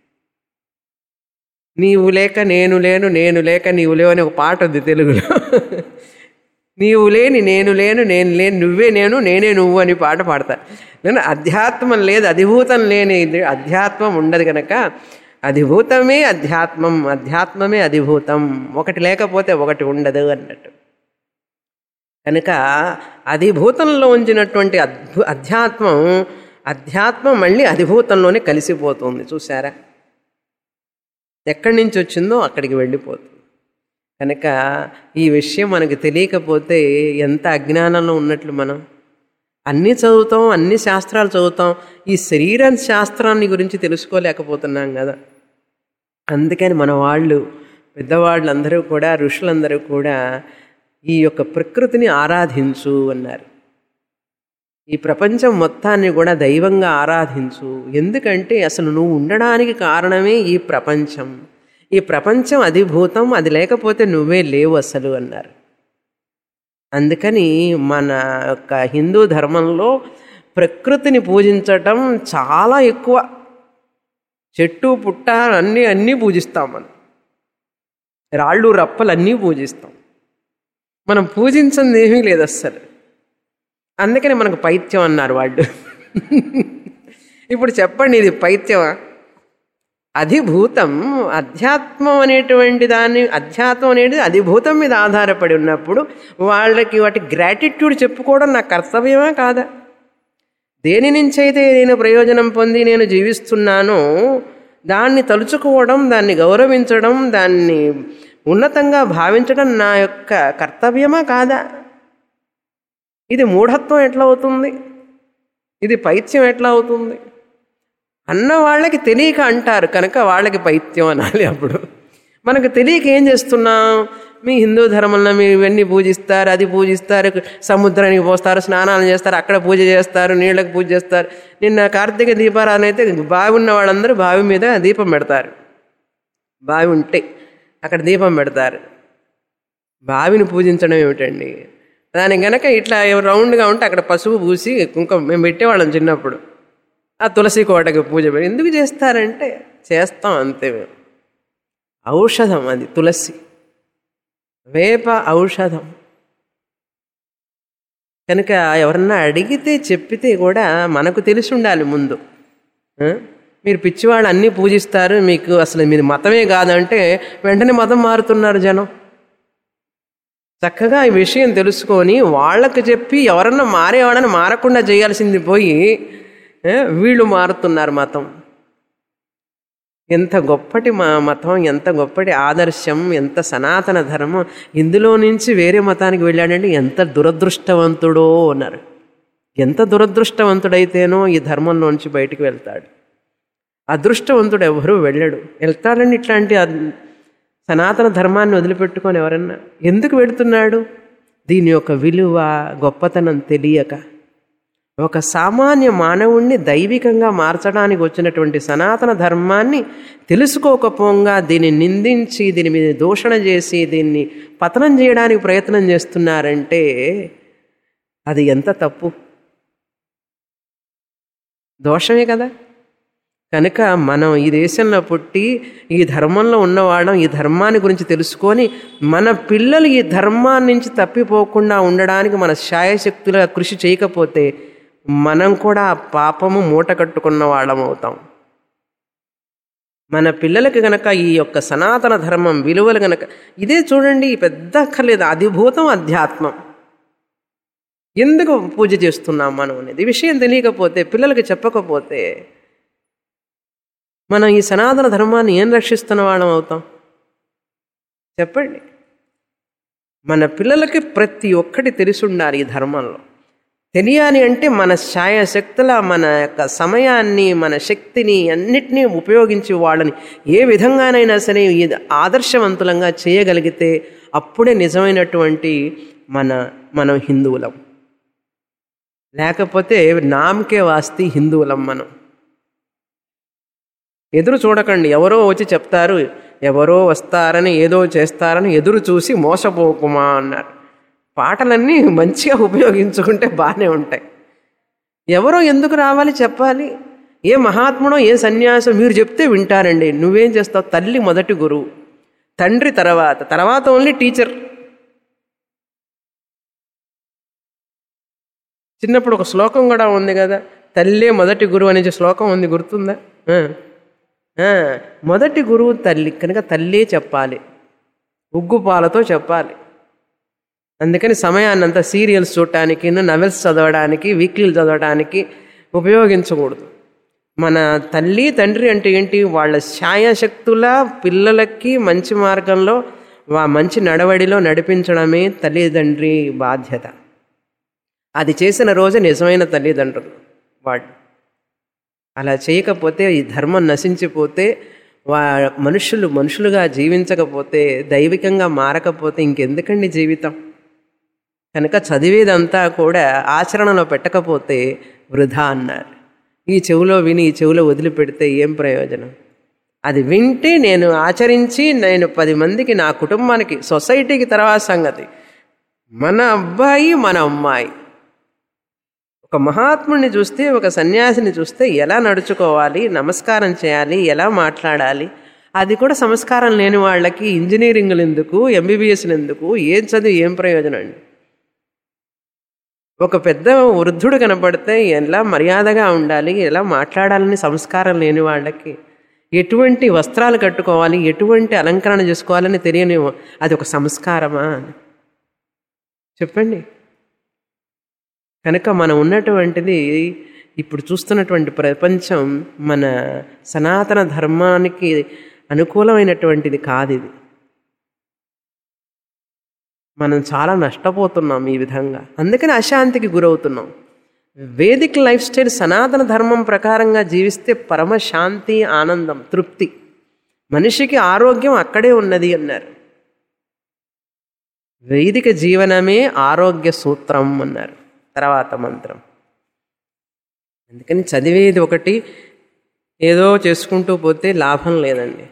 [SPEAKER 1] నీవు లేక నేను లేను నేను లేక నీవు లేవు అని ఒక పాట ఉంది తెలుగులో నీవు లేని నేను లేను నేను లేను నువ్వే నేను నేనే నువ్వు అని పాట పాడతారు నేను అధ్యాత్మం లేదు అధిభూతం లేని అధ్యాత్మం ఉండదు కనుక అధిభూతమే అధ్యాత్మం అధ్యాత్మమే అధిభూతం ఒకటి లేకపోతే ఒకటి ఉండదు అన్నట్టు కనుక అధిభూతంలో ఉంచినటువంటి అద్భు అధ్యాత్మం అధ్యాత్మం మళ్ళీ అధిభూతంలోనే కలిసిపోతుంది చూసారా ఎక్కడి నుంచి వచ్చిందో అక్కడికి వెళ్ళిపోతుంది కనుక ఈ విషయం మనకు తెలియకపోతే ఎంత అజ్ఞానంలో ఉన్నట్లు మనం అన్నీ చదువుతాం అన్ని శాస్త్రాలు చదువుతాం ఈ శరీర శాస్త్రాన్ని గురించి తెలుసుకోలేకపోతున్నాం కదా అందుకని మన వాళ్ళు పెద్దవాళ్ళందరూ కూడా ఋషులందరూ కూడా ఈ యొక్క ప్రకృతిని ఆరాధించు అన్నారు ఈ ప్రపంచం మొత్తాన్ని కూడా దైవంగా ఆరాధించు ఎందుకంటే అసలు నువ్వు ఉండడానికి కారణమే ఈ ప్రపంచం ఈ ప్రపంచం అధిభూతం అది లేకపోతే నువ్వే లేవు అసలు అన్నారు అందుకని మన యొక్క హిందూ ధర్మంలో ప్రకృతిని పూజించటం చాలా ఎక్కువ చెట్టు పుట్ట అన్నీ అన్నీ పూజిస్తాం మనం రాళ్ళు రప్పలు అన్నీ పూజిస్తాం మనం పూజించింది ఏమీ లేదు అస్సలు అందుకని మనకు పైత్యం అన్నారు వాళ్ళు ఇప్పుడు చెప్పండి ఇది పైత్యమా అధిభూతం అధ్యాత్మం అనేటువంటి దాన్ని అధ్యాత్మం అనేది అధిభూతం మీద ఆధారపడి ఉన్నప్పుడు వాళ్ళకి వాటి గ్రాటిట్యూడ్ చెప్పుకోవడం నా కర్తవ్యమా కాదా దేని నుంచి అయితే నేను ప్రయోజనం పొంది నేను జీవిస్తున్నానో దాన్ని తలుచుకోవడం దాన్ని గౌరవించడం దాన్ని ఉన్నతంగా భావించడం నా యొక్క కర్తవ్యమా కాదా ఇది మూఢత్వం ఎట్లా అవుతుంది ఇది పైత్యం ఎట్లా అవుతుంది అన్న వాళ్ళకి తెలియక అంటారు కనుక వాళ్ళకి పైత్యం అనాలి అప్పుడు మనకు తెలియక ఏం చేస్తున్నాం మీ హిందూ ధర్మంలో మీరు ఇవన్నీ పూజిస్తారు అది పూజిస్తారు సముద్రానికి పోస్తారు స్నానాలు చేస్తారు అక్కడ పూజ చేస్తారు నీళ్ళకి పూజ చేస్తారు నిన్న కార్తీక దీపారాధన అయితే బావి ఉన్న వాళ్ళందరూ బావి మీద దీపం పెడతారు బావి ఉంటే అక్కడ దీపం పెడతారు బావిని పూజించడం ఏమిటండి దాని గనక ఇట్లా రౌండ్గా ఉంటే అక్కడ పసుపు పూసి కుంకుమ మేము పెట్టేవాళ్ళం చిన్నప్పుడు ఆ తులసి కోటకి పూజ పెట్టి ఎందుకు చేస్తారంటే చేస్తాం అంతే మేము ఔషధం అది తులసి వేప ఔషధం కనుక ఎవరన్నా అడిగితే చెప్పితే కూడా మనకు తెలిసి ఉండాలి ముందు ఆ? మీరు పిచ్చివాళ్ళు అన్నీ పూజిస్తారు మీకు అసలు మీరు మతమే కాదంటే వెంటనే మతం మారుతున్నారు జనం చక్కగా ఈ విషయం తెలుసుకొని వాళ్ళకి చెప్పి ఎవరన్నా మారేవాడని మారకుండా చేయాల్సింది పోయి ఏ, వీళ్ళు మారుతున్నారు మతం ఎంత గొప్పటి మా మతం ఎంత గొప్పటి ఆదర్శం ఎంత సనాతన ధర్మం ఇందులో నుంచి వేరే మతానికి వెళ్ళాడంటే ఎంత దురదృష్టవంతుడో అన్నారు ఎంత దురదృష్టవంతుడైతేనో ఈ ధర్మంలోంచి బయటికి వెళ్తాడు అదృష్టవంతుడు ఎవరు వెళ్ళడు వెళ్తాడని ఇట్లాంటి అద్- సనాతన ధర్మాన్ని వదిలిపెట్టుకొని ఎవరన్నా ఎందుకు వెళుతున్నాడు దీని యొక్క విలువ గొప్పతనం తెలియక ఒక సామాన్య మానవుణ్ణి దైవికంగా మార్చడానికి వచ్చినటువంటి సనాతన ధర్మాన్ని తెలుసుకోకపోగా దీన్ని నిందించి దీని మీద దూషణ చేసి దీన్ని పతనం చేయడానికి ప్రయత్నం చేస్తున్నారంటే అది ఎంత తప్పు దోషమే కదా కనుక మనం ఈ దేశంలో పుట్టి ఈ ధర్మంలో ఉన్నవాళ్ళం ఈ ధర్మాన్ని గురించి తెలుసుకొని మన పిల్లలు ఈ ధర్మాన్ని నుంచి తప్పిపోకుండా ఉండడానికి మన శాయశక్తుల కృషి చేయకపోతే మనం కూడా ఆ పాపము మూట కట్టుకున్న వాళ్ళం అవుతాం మన పిల్లలకి గనక ఈ యొక్క సనాతన ధర్మం విలువలు గనక ఇదే చూడండి ఈ పెద్ద అక్కర్లేదు అధిభూతం అధ్యాత్మం ఎందుకు పూజ చేస్తున్నాం మనం అనేది ఈ విషయం తెలియకపోతే పిల్లలకి చెప్పకపోతే మనం ఈ సనాతన ధర్మాన్ని ఏం రక్షిస్తున్న వాళ్ళం అవుతాం చెప్పండి మన పిల్లలకి ప్రతి ఒక్కటి తెలిసి ఉండాలి ఈ ధర్మంలో తెలియాలి అంటే మన ఛాయాశక్తుల మన యొక్క సమయాన్ని మన శక్తిని అన్నిటినీ ఉపయోగించి వాళ్ళని ఏ విధంగానైనా సరే ఇది ఆదర్శవంతులంగా చేయగలిగితే అప్పుడే నిజమైనటువంటి మన మనం హిందువులం లేకపోతే నామకే వాస్తి హిందువులం మనం ఎదురు చూడకండి ఎవరో వచ్చి చెప్తారు ఎవరో వస్తారని ఏదో చేస్తారని ఎదురు చూసి మోసపోకుమా అన్నారు పాటలన్నీ మంచిగా ఉపయోగించుకుంటే బాగానే ఉంటాయి ఎవరో ఎందుకు రావాలి చెప్పాలి ఏ మహాత్ముడో ఏ సన్యాసం మీరు చెప్తే వింటారండి నువ్వేం చేస్తావు తల్లి మొదటి గురువు తండ్రి తర్వాత తర్వాత ఓన్లీ టీచర్ చిన్నప్పుడు ఒక శ్లోకం కూడా ఉంది కదా తల్లే మొదటి గురువు అనే శ్లోకం ఉంది గుర్తుందా ఆ. ఆ, మొదటి గురువు తల్లి కనుక తల్లే చెప్పాలి ఉగ్గు పాలతో చెప్పాలి అందుకని సమయాన్ని అంతా సీరియల్స్ చూడటానికి నవెల్స్ చదవడానికి వీక్లీలు చదవడానికి ఉపయోగించకూడదు మన తల్లి తండ్రి అంటే ఏంటి వాళ్ళ ఛాయాశక్తుల పిల్లలకి మంచి మార్గంలో వా మంచి నడవడిలో నడిపించడమే తల్లిదండ్రి బాధ్యత అది చేసిన రోజు నిజమైన తల్లిదండ్రులు వాళ్ళు అలా చేయకపోతే ఈ ధర్మం నశించిపోతే వా మనుషులు మనుషులుగా జీవించకపోతే దైవికంగా మారకపోతే ఇంకెందుకండి జీవితం కనుక చదివేదంతా కూడా ఆచరణలో పెట్టకపోతే వృధా అన్నారు ఈ చెవిలో విని ఈ చెవిలో వదిలిపెడితే ఏం ప్రయోజనం అది వింటే నేను ఆచరించి నేను పది మందికి నా కుటుంబానికి సొసైటీకి తర్వాత సంగతి మన అబ్బాయి మన అమ్మాయి ఒక మహాత్ముడిని చూస్తే ఒక సన్యాసిని చూస్తే ఎలా నడుచుకోవాలి నమస్కారం చేయాలి ఎలా మాట్లాడాలి అది కూడా సంస్కారం లేని వాళ్ళకి ఇంజనీరింగ్లు ఎందుకు ఎంబీబీఎస్లు ఎందుకు ఏం చదివి ఏం ప్రయోజనం అండి ఒక పెద్ద వృద్ధుడు కనపడితే ఎలా మర్యాదగా ఉండాలి ఎలా మాట్లాడాలని సంస్కారం లేని వాళ్ళకి ఎటువంటి వస్త్రాలు కట్టుకోవాలి ఎటువంటి అలంకరణ చేసుకోవాలని తెలియని అది ఒక సంస్కారమా చెప్పండి కనుక మనం ఉన్నటువంటిది ఇప్పుడు చూస్తున్నటువంటి ప్రపంచం మన సనాతన ధర్మానికి అనుకూలమైనటువంటిది కాదు ఇది మనం చాలా నష్టపోతున్నాం ఈ విధంగా అందుకని అశాంతికి గురవుతున్నాం వేదిక్ లైఫ్ స్టైల్ సనాతన ధర్మం ప్రకారంగా జీవిస్తే పరమ శాంతి ఆనందం తృప్తి మనిషికి ఆరోగ్యం అక్కడే ఉన్నది అన్నారు వైదిక జీవనమే ఆరోగ్య సూత్రం అన్నారు తర్వాత మంత్రం అందుకని చదివేది ఒకటి ఏదో చేసుకుంటూ పోతే లాభం లేదండి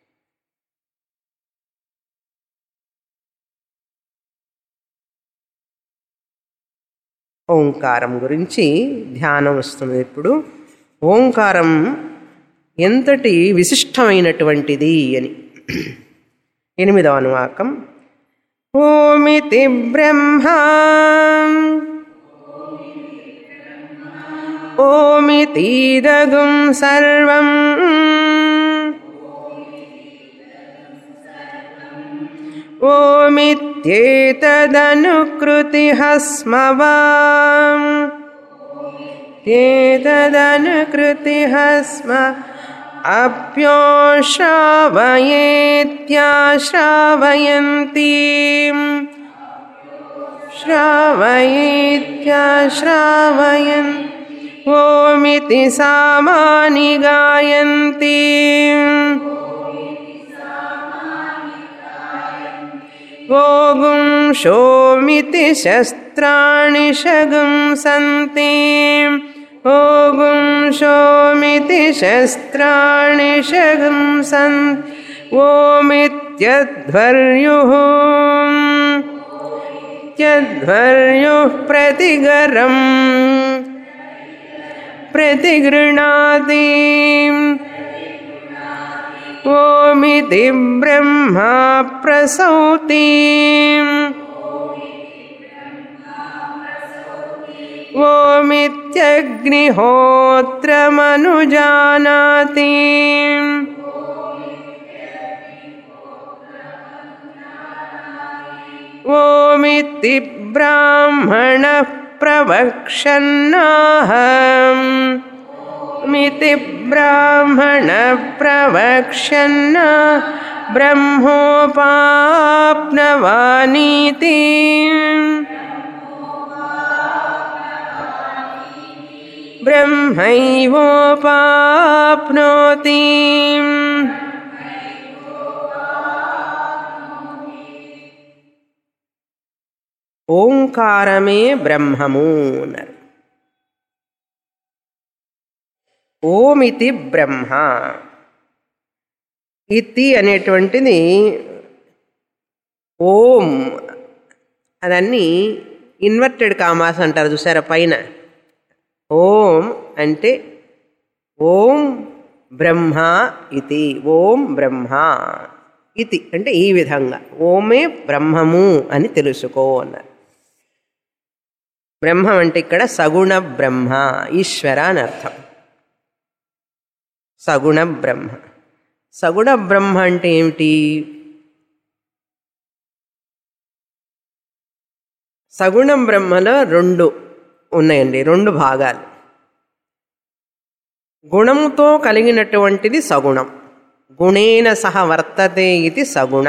[SPEAKER 1] ఓంకారం గురించి ధ్యానం వస్తుంది ఇప్పుడు ఓంకారం ఎంతటి విశిష్టమైనటువంటిది అని ఎనిమిదవ అనువాకం ఓమితి బ్రహ్మ ఓమితీదగుం సర్వం ఓమిత్యేతదనుకృతిః స్మవా ఏతదనుకృతిః స్మ అప్యోశ్రావయేత్యాశ్రావయంతి श्रावयेत्याश्रावयन् ओमिति सामानि गायन्ति ओगुं शोमिति शस्त्राणि शगुं सन्ति ओगुं शोमिति शस्त्राणि शगुं सन्ति ओमित्यध्वर्युः यद्वर्युः प्रतिगरम् प्रतिगृणाति ओमिति ब्रह्मा प्रसौति ओमित्यग्निहोत्रमनुजानाति ओमिति ब्राह्मणः प्रवक्षन्नाहम् मिति ब्राह्मणः प्रवक्षन्न బ్రహ్మోపాప్నవానీతి బ్రహ్మైవోపాప్నోతి ఓంకారమే బ్రహ్మము అన్నారు ఓమితి బ్రహ్మ ఇతి అనేటువంటిది ఓం అదన్నీ ఇన్వర్టెడ్ కామాస్ అంటారు చూసారా పైన ఓం అంటే ఓం బ్రహ్మ ఇతి ఓం బ్రహ్మ ఇతి అంటే ఈ విధంగా ఓమే బ్రహ్మము అని తెలుసుకో అన్నారు బ్రహ్మం అంటే ఇక్కడ సగుణ బ్రహ్మ ఈశ్వర అని అర్థం సగుణ బ్రహ్మ సగుణ బ్రహ్మ అంటే ఏమిటి సగుణం బ్రహ్మలో రెండు ఉన్నాయండి రెండు భాగాలు గుణంతో కలిగినటువంటిది సగుణం గుణేన సహ వర్తతే ఇది సగుణ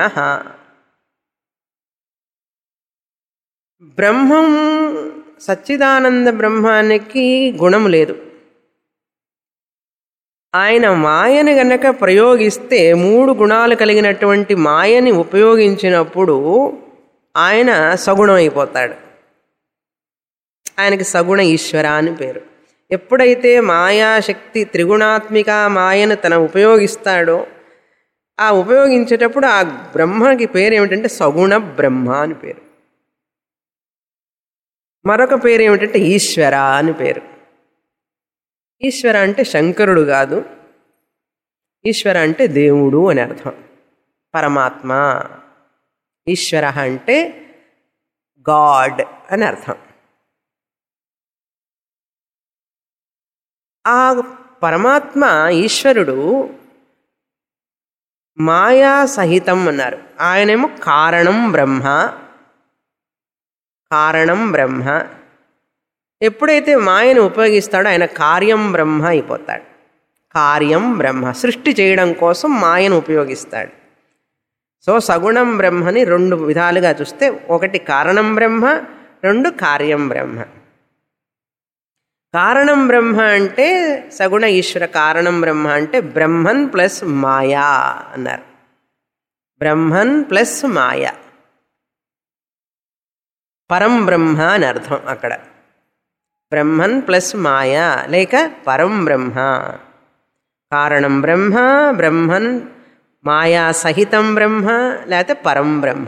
[SPEAKER 1] బ్రహ్మం సచ్చిదానంద బ్రహ్మానికి గుణం లేదు ఆయన మాయని గనక ప్రయోగిస్తే మూడు గుణాలు కలిగినటువంటి మాయని ఉపయోగించినప్పుడు ఆయన సగుణం అయిపోతాడు ఆయనకి సగుణ ఈశ్వర అని పేరు ఎప్పుడైతే మాయాశక్తి త్రిగుణాత్మిక మాయను తన ఉపయోగిస్తాడో ఆ ఉపయోగించేటప్పుడు ఆ బ్రహ్మకి పేరు ఏమిటంటే సగుణ బ్రహ్మ అని పేరు మరొక పేరు ఏమిటంటే ఈశ్వర అని పేరు ఈశ్వర అంటే శంకరుడు కాదు ఈశ్వర అంటే దేవుడు అని అర్థం పరమాత్మ ఈశ్వర అంటే గాడ్ అని అర్థం ఆ పరమాత్మ ఈశ్వరుడు మాయా సహితం అన్నారు ఆయనేమో కారణం బ్రహ్మ కారణం బ్రహ్మ ఎప్పుడైతే మాయను ఉపయోగిస్తాడో ఆయన కార్యం బ్రహ్మ అయిపోతాడు కార్యం బ్రహ్మ సృష్టి చేయడం కోసం మాయను ఉపయోగిస్తాడు సో సగుణం బ్రహ్మని రెండు విధాలుగా చూస్తే ఒకటి కారణం బ్రహ్మ రెండు కార్యం బ్రహ్మ కారణం బ్రహ్మ అంటే సగుణ ఈశ్వర కారణం బ్రహ్మ అంటే బ్రహ్మన్ ప్లస్ మాయా అన్నారు బ్రహ్మన్ ప్లస్ మాయ పరం బ్రహ్మ అని అర్థం అక్కడ బ్రహ్మన్ ప్లస్ మాయ లేక పరం బ్రహ్మ కారణం బ్రహ్మ బ్రహ్మన్ మాయా సహితం బ్రహ్మ లేకపోతే పరం బ్రహ్మ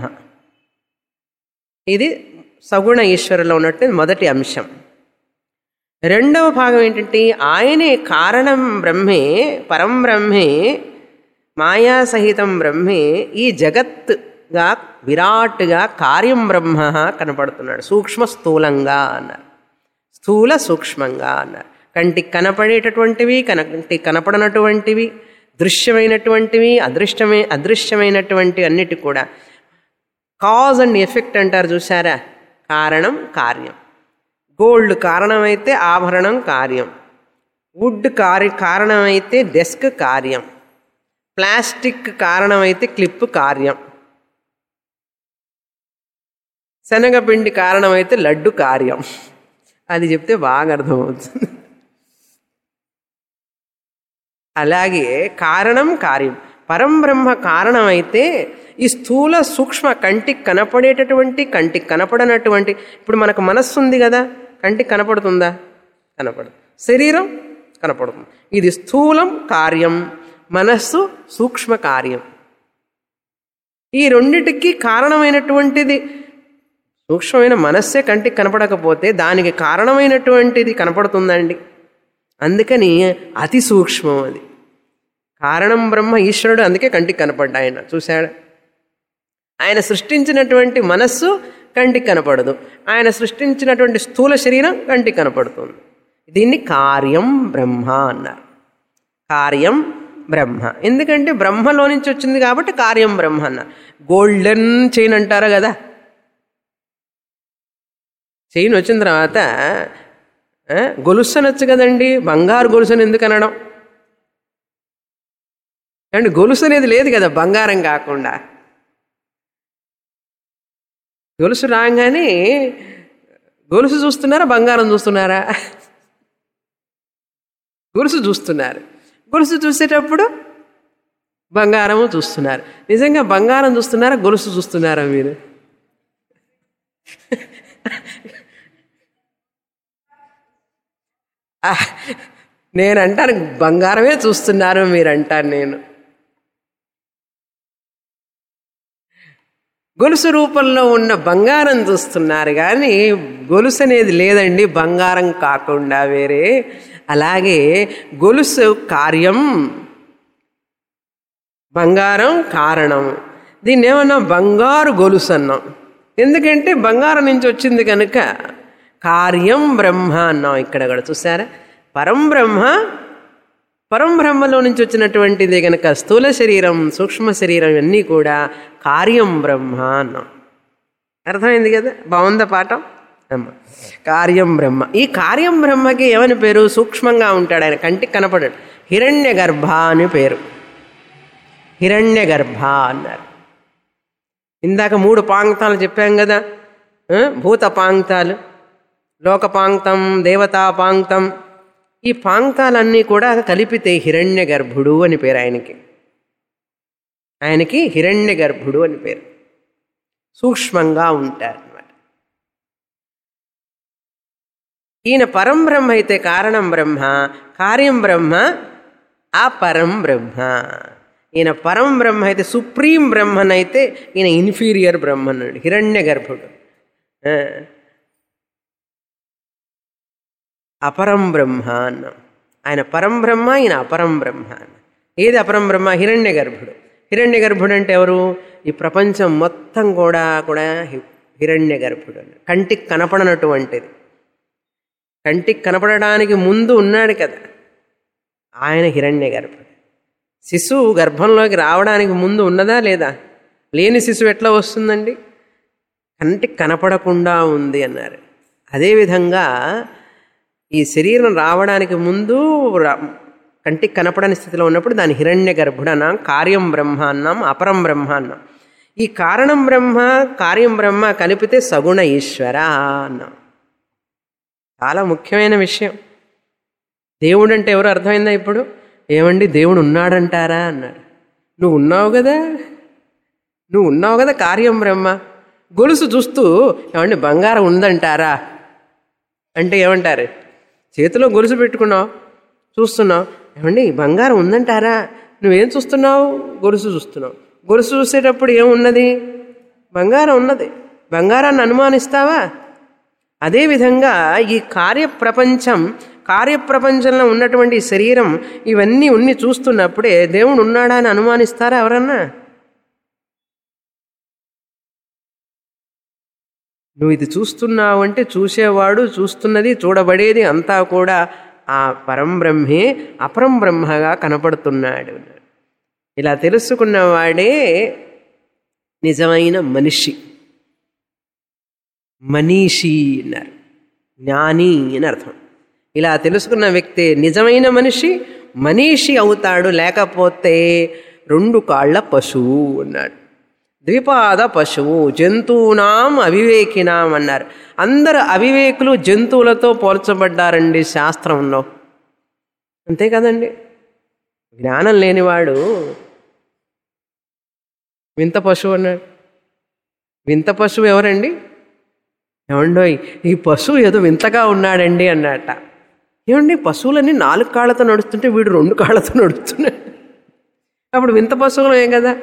[SPEAKER 1] ఇది సగుణ ఈశ్వరులో ఉన్నట్టు మొదటి అంశం రెండవ భాగం ఏంటంటే ఆయనే కారణం బ్రహ్మే పరం బ్రహ్మే మాయా సహితం బ్రహ్మే ఈ జగత్తుగా విరాట్గా కార్యం బ్రహ్మ కనపడుతున్నాడు సూక్ష్మ స్థూలంగా అన్నారు స్థూల సూక్ష్మంగా అన్నారు కంటికి కనపడేటటువంటివి కంటికి కనపడనటువంటివి దృశ్యమైనటువంటివి అదృష్టమే అదృశ్యమైనటువంటి అన్నిటి కూడా కాజ్ అండ్ ఎఫెక్ట్ అంటారు చూసారా కారణం కార్యం గోల్డ్ కారణమైతే ఆభరణం కార్యం వుడ్ కార్య కారణమైతే డెస్క్ కార్యం ప్లాస్టిక్ కారణమైతే క్లిప్ కార్యం శనగపిండి కారణమైతే లడ్డు కార్యం అది చెప్తే బాగా అర్థమవుతుంది అలాగే కారణం కార్యం పరంబ్రహ్మ కారణమైతే ఈ స్థూల సూక్ష్మ కంటికి కనపడేటటువంటి కంటికి కనపడనటువంటి ఇప్పుడు మనకు మనస్సు ఉంది కదా కంటికి కనపడుతుందా కనపడదు శరీరం కనపడుతుంది ఇది స్థూలం కార్యం మనస్సు సూక్ష్మ కార్యం ఈ రెండిటికి కారణమైనటువంటిది సూక్ష్మమైన మనస్సే కంటికి కనపడకపోతే దానికి కారణమైనటువంటిది కనపడుతుందండి అందుకని అతి సూక్ష్మం అది కారణం బ్రహ్మ ఈశ్వరుడు అందుకే కంటికి కనపడ్డా ఆయన చూశాడు ఆయన సృష్టించినటువంటి మనస్సు కంటికి కనపడదు ఆయన సృష్టించినటువంటి స్థూల శరీరం కంటికి కనపడుతుంది దీన్ని కార్యం బ్రహ్మ అన్నారు కార్యం బ్రహ్మ ఎందుకంటే బ్రహ్మలో నుంచి వచ్చింది కాబట్టి కార్యం బ్రహ్మ అన్నారు గోల్డెన్ చైన్ అంటారు కదా చైన్ వచ్చిన తర్వాత ఆ, గొలుసు అనొచ్చు కదండి బంగారు గొలుసుని ఎందుకు అనడం అండ్ గొలుసు అనేది లేదు కదా బంగారం కాకుండా గొలుసు రాగానే గొలుసు చూస్తున్నారా బంగారం చూస్తున్నారా గొలుసు చూస్తున్నారు గొలుసు చూసేటప్పుడు బంగారము చూస్తున్నారు నిజంగా బంగారం చూస్తున్నారా గొలుసు చూస్తున్నారా మీరు ఆహ్, నేను అంటాను బంగారమే చూస్తున్నారు మీరు అంటాను నేను గొలుసు రూపంలో ఉన్న బంగారం చూస్తున్నారు కానీ గొలుసు అనేది లేదండి బంగారం కాకుండా వేరే అలాగే గొలుసు కార్యం బంగారం కారణం దీన్ని ఏమన్నా బంగారు గొలుసు అన్నాం ఎందుకంటే బంగారం నుంచి వచ్చింది కనుక కార్యం బ్రహ్మ అన్నాం ఇక్కడ కూడా చూసారా పరం బ్రహ్మ పరం బ్రహ్మలో నుంచి వచ్చినటువంటిది కనుక స్థూల శరీరం సూక్ష్మ శరీరం ఇవన్నీ కూడా కార్యం బ్రహ్మ అన్నాం అర్థమైంది కదా బాగుందా పాఠం అమ్మ కార్యం బ్రహ్మ ఈ కార్యం బ్రహ్మకి ఏమని పేరు సూక్ష్మంగా ఉంటాడు ఆయన కంటికి కనపడాడు హిరణ్య గర్భ అని పేరు హిరణ్య గర్భ అన్నారు ఇందాక మూడు పాంక్తాలు చెప్పాం కదా ఆ? భూత పాంక్తాలు లోక పాంక్తం దేవతా పాంక్తం ఈ పాంక్తాలన్నీ కూడా కలిపితే హిరణ్య గర్భుడు అని పేరు ఆయనకి ఆయనకి హిరణ్య గర్భుడు అని పేరు సూక్ష్మంగా ఉంటారు అన్నమాట ఈయన పరం బ్రహ్మ అయితే కారణం బ్రహ్మ కార్యం బ్రహ్మ ఆ పరం బ్రహ్మ ఈయన పరం బ్రహ్మ అయితే సుప్రీం బ్రహ్మనైతే ఈయన ఇన్ఫీరియర్ బ్రహ్మనుడు హిరణ్య గర్భుడు ఆ. అపరం బ్రహ్మ అన్నాం ఆయన పరం బ్రహ్మ ఈయన అపరం బ్రహ్మ అన్న ఏది అపరం బ్రహ్మ హిరణ్య గర్భుడు హిరణ్య గర్భుడు అంటే ఎవరు ఈ ప్రపంచం మొత్తం కూడా కూడా హి- హిరణ్య గర్భుడు అన్న కంటికి కనపడనటువంటిది కంటికి కనపడడానికి ముందు ఉన్నాడు కదా ఆయన హిరణ్య గర్భుడు శిశువు గర్భంలోకి రావడానికి ముందు ఉన్నదా లేదా లేని శిశువు ఎట్లా వస్తుందండి కంటికి కనపడకుండా ఉంది అన్నారు అదేవిధంగా ఈ శరీరం రావడానికి ముందు రా- కంటికి కనపడని స్థితిలో ఉన్నప్పుడు దాని హిరణ్య గర్భుడు అన్నాం కార్యం బ్రహ్మ అన్నాం అపరం బ్రహ్మ అన్నాం ఈ కారణం బ్రహ్మ కార్యం బ్రహ్మ కలిపితే సగుణ ఈశ్వర అన్నాం చాలా ముఖ్యమైన విషయం దేవుడు అంటే ఎవరు అర్థమైందా ఇప్పుడు ఏమండి దేవుడు ఉన్నాడంటారా అన్నాడు నువ్వు ఉన్నావు కదా నువ్వు ఉన్నావు కదా కార్యం బ్రహ్మ గొలుసు చూస్తూ ఏమండి బంగారం ఉందంటారా అంటే ఏమంటారు చేతిలో గొలుసు పెట్టుకున్నావు చూస్తున్నావు ఏమండి బంగారం ఉందంటారా నువ్వేం చూస్తున్నావు గొలుసు చూస్తున్నావు గొలుసు చూసేటప్పుడు ఏమున్నది బంగారం ఉన్నది బంగారాన్ని అనుమానిస్తావా అదేవిధంగా ఈ కార్యప్రపంచం కార్యప్రపంచంలో ఉన్నటువంటి ఈ శరీరం ఇవన్నీ ఉన్ని చూస్తున్నప్పుడే దేవుడు ఉన్నాడా అని అనుమానిస్తారా ఎవరన్నా నువ్వు ఇది చూస్తున్నావు అంటే చూసేవాడు చూస్తున్నది చూడబడేది అంతా కూడా ఆ పరంబ్రహ్మే అపరం బ్రహ్మగా కనపడుతున్నాడు ఇలా తెలుసుకున్నవాడే నిజమైన మనిషి మనీషి అన్నారు జ్ఞాని అని అర్థం ఇలా తెలుసుకున్న వ్యక్తి నిజమైన మనిషి మనీషి అవుతాడు లేకపోతే రెండు కాళ్ళ పశువు అన్నాడు ద్విపాద పశువు జంతువునాం అవివేకినాం అన్నారు అందరు అవివేకులు జంతువులతో పోల్చబడ్డారండి శాస్త్రంలో అంతే కదండి జ్ఞానం లేనివాడు వింత పశువు అన్నాడు వింత పశువు ఎవరండి ఏమండోయ్ ఈ పశువు ఏదో వింతగా ఉన్నాడండి అన్నట ఏమండి పశువులన్నీ నాలుగు కాళ్ళతో నడుస్తుంటే వీడు రెండు కాళ్ళతో నడుస్తున్నాడు అప్పుడు వింత పశువులు ఏం కదా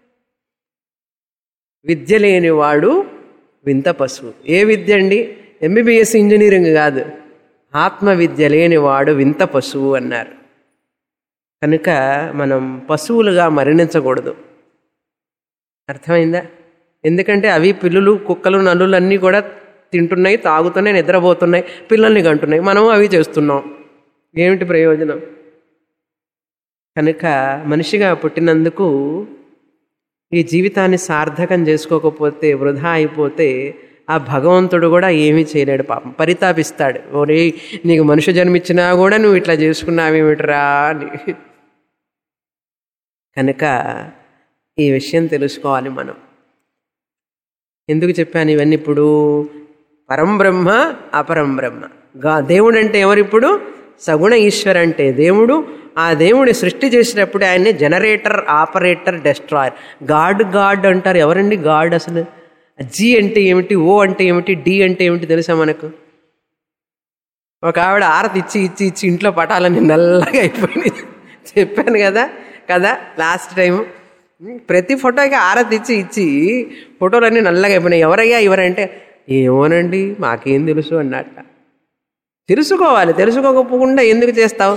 [SPEAKER 1] విద్య లేనివాడు వింత పశువు ఏ విద్య అండి ఎంబీబీఎస్ ఇంజనీరింగ్ కాదు ఆత్మ విద్య లేనివాడు వింత పశువు అన్నారు కనుక మనం పశువులుగా మరణించకూడదు అర్థమైందా ఎందుకంటే అవి పిల్లులు కుక్కలు నల్లులు అన్నీ కూడా తింటున్నాయి తాగుతున్నాయి నిద్రపోతున్నాయి పిల్లల్ని కంటున్నాయి మనము అవి చేస్తున్నాం ఏమిటి ప్రయోజనం కనుక మనిషిగా పుట్టినందుకు ఈ జీవితాన్ని సార్థకం చేసుకోకపోతే వృధా అయిపోతే ఆ భగవంతుడు కూడా ఏమీ చేయలేడు పాపం పరితాపిస్తాడు ఓరే నీకు మనుషు జన్మించినా కూడా నువ్వు ఇట్లా చేసుకున్నావేమిట్రా అని కనుక ఈ విషయం తెలుసుకోవాలి మనం ఎందుకు చెప్పాను ఇవన్నీ ఇప్పుడు పరం బ్రహ్మ అపరం బ్రహ్మ గా దేవుడు అంటే ఎవరిప్పుడు సగుణ ఈశ్వర్ అంటే దేవుడు ఆ దేవుడి సృష్టి చేసినప్పుడు ఆయన్ని generator operator destroyer God God అంటారు ఎవరండి గాడ్ అసలు జీ అంటే ఏమిటి ఓ అంటే ఏమిటి డి అంటే ఏమిటి తెలుసా మనకు ఒక ఆవిడ ఆరతి ఇచ్చి ఇచ్చి ఇచ్చి ఇంట్లో పటాలని నల్లగా అయిపోయినాయి చెప్పాను కదా కదా లాస్ట్ టైం ప్రతి ఫోటోకి ఆరతి ఇచ్చి ఇచ్చి ఫోటోలన్నీ నల్లగా అయిపోయినాయి ఎవరయ్యా ఎవరంటే ఏమోనండి మాకేం తెలుసు అన్నట్ట తెలుసుకోవాలి తెలుసుకోకపోకుండా ఎందుకు చేస్తావు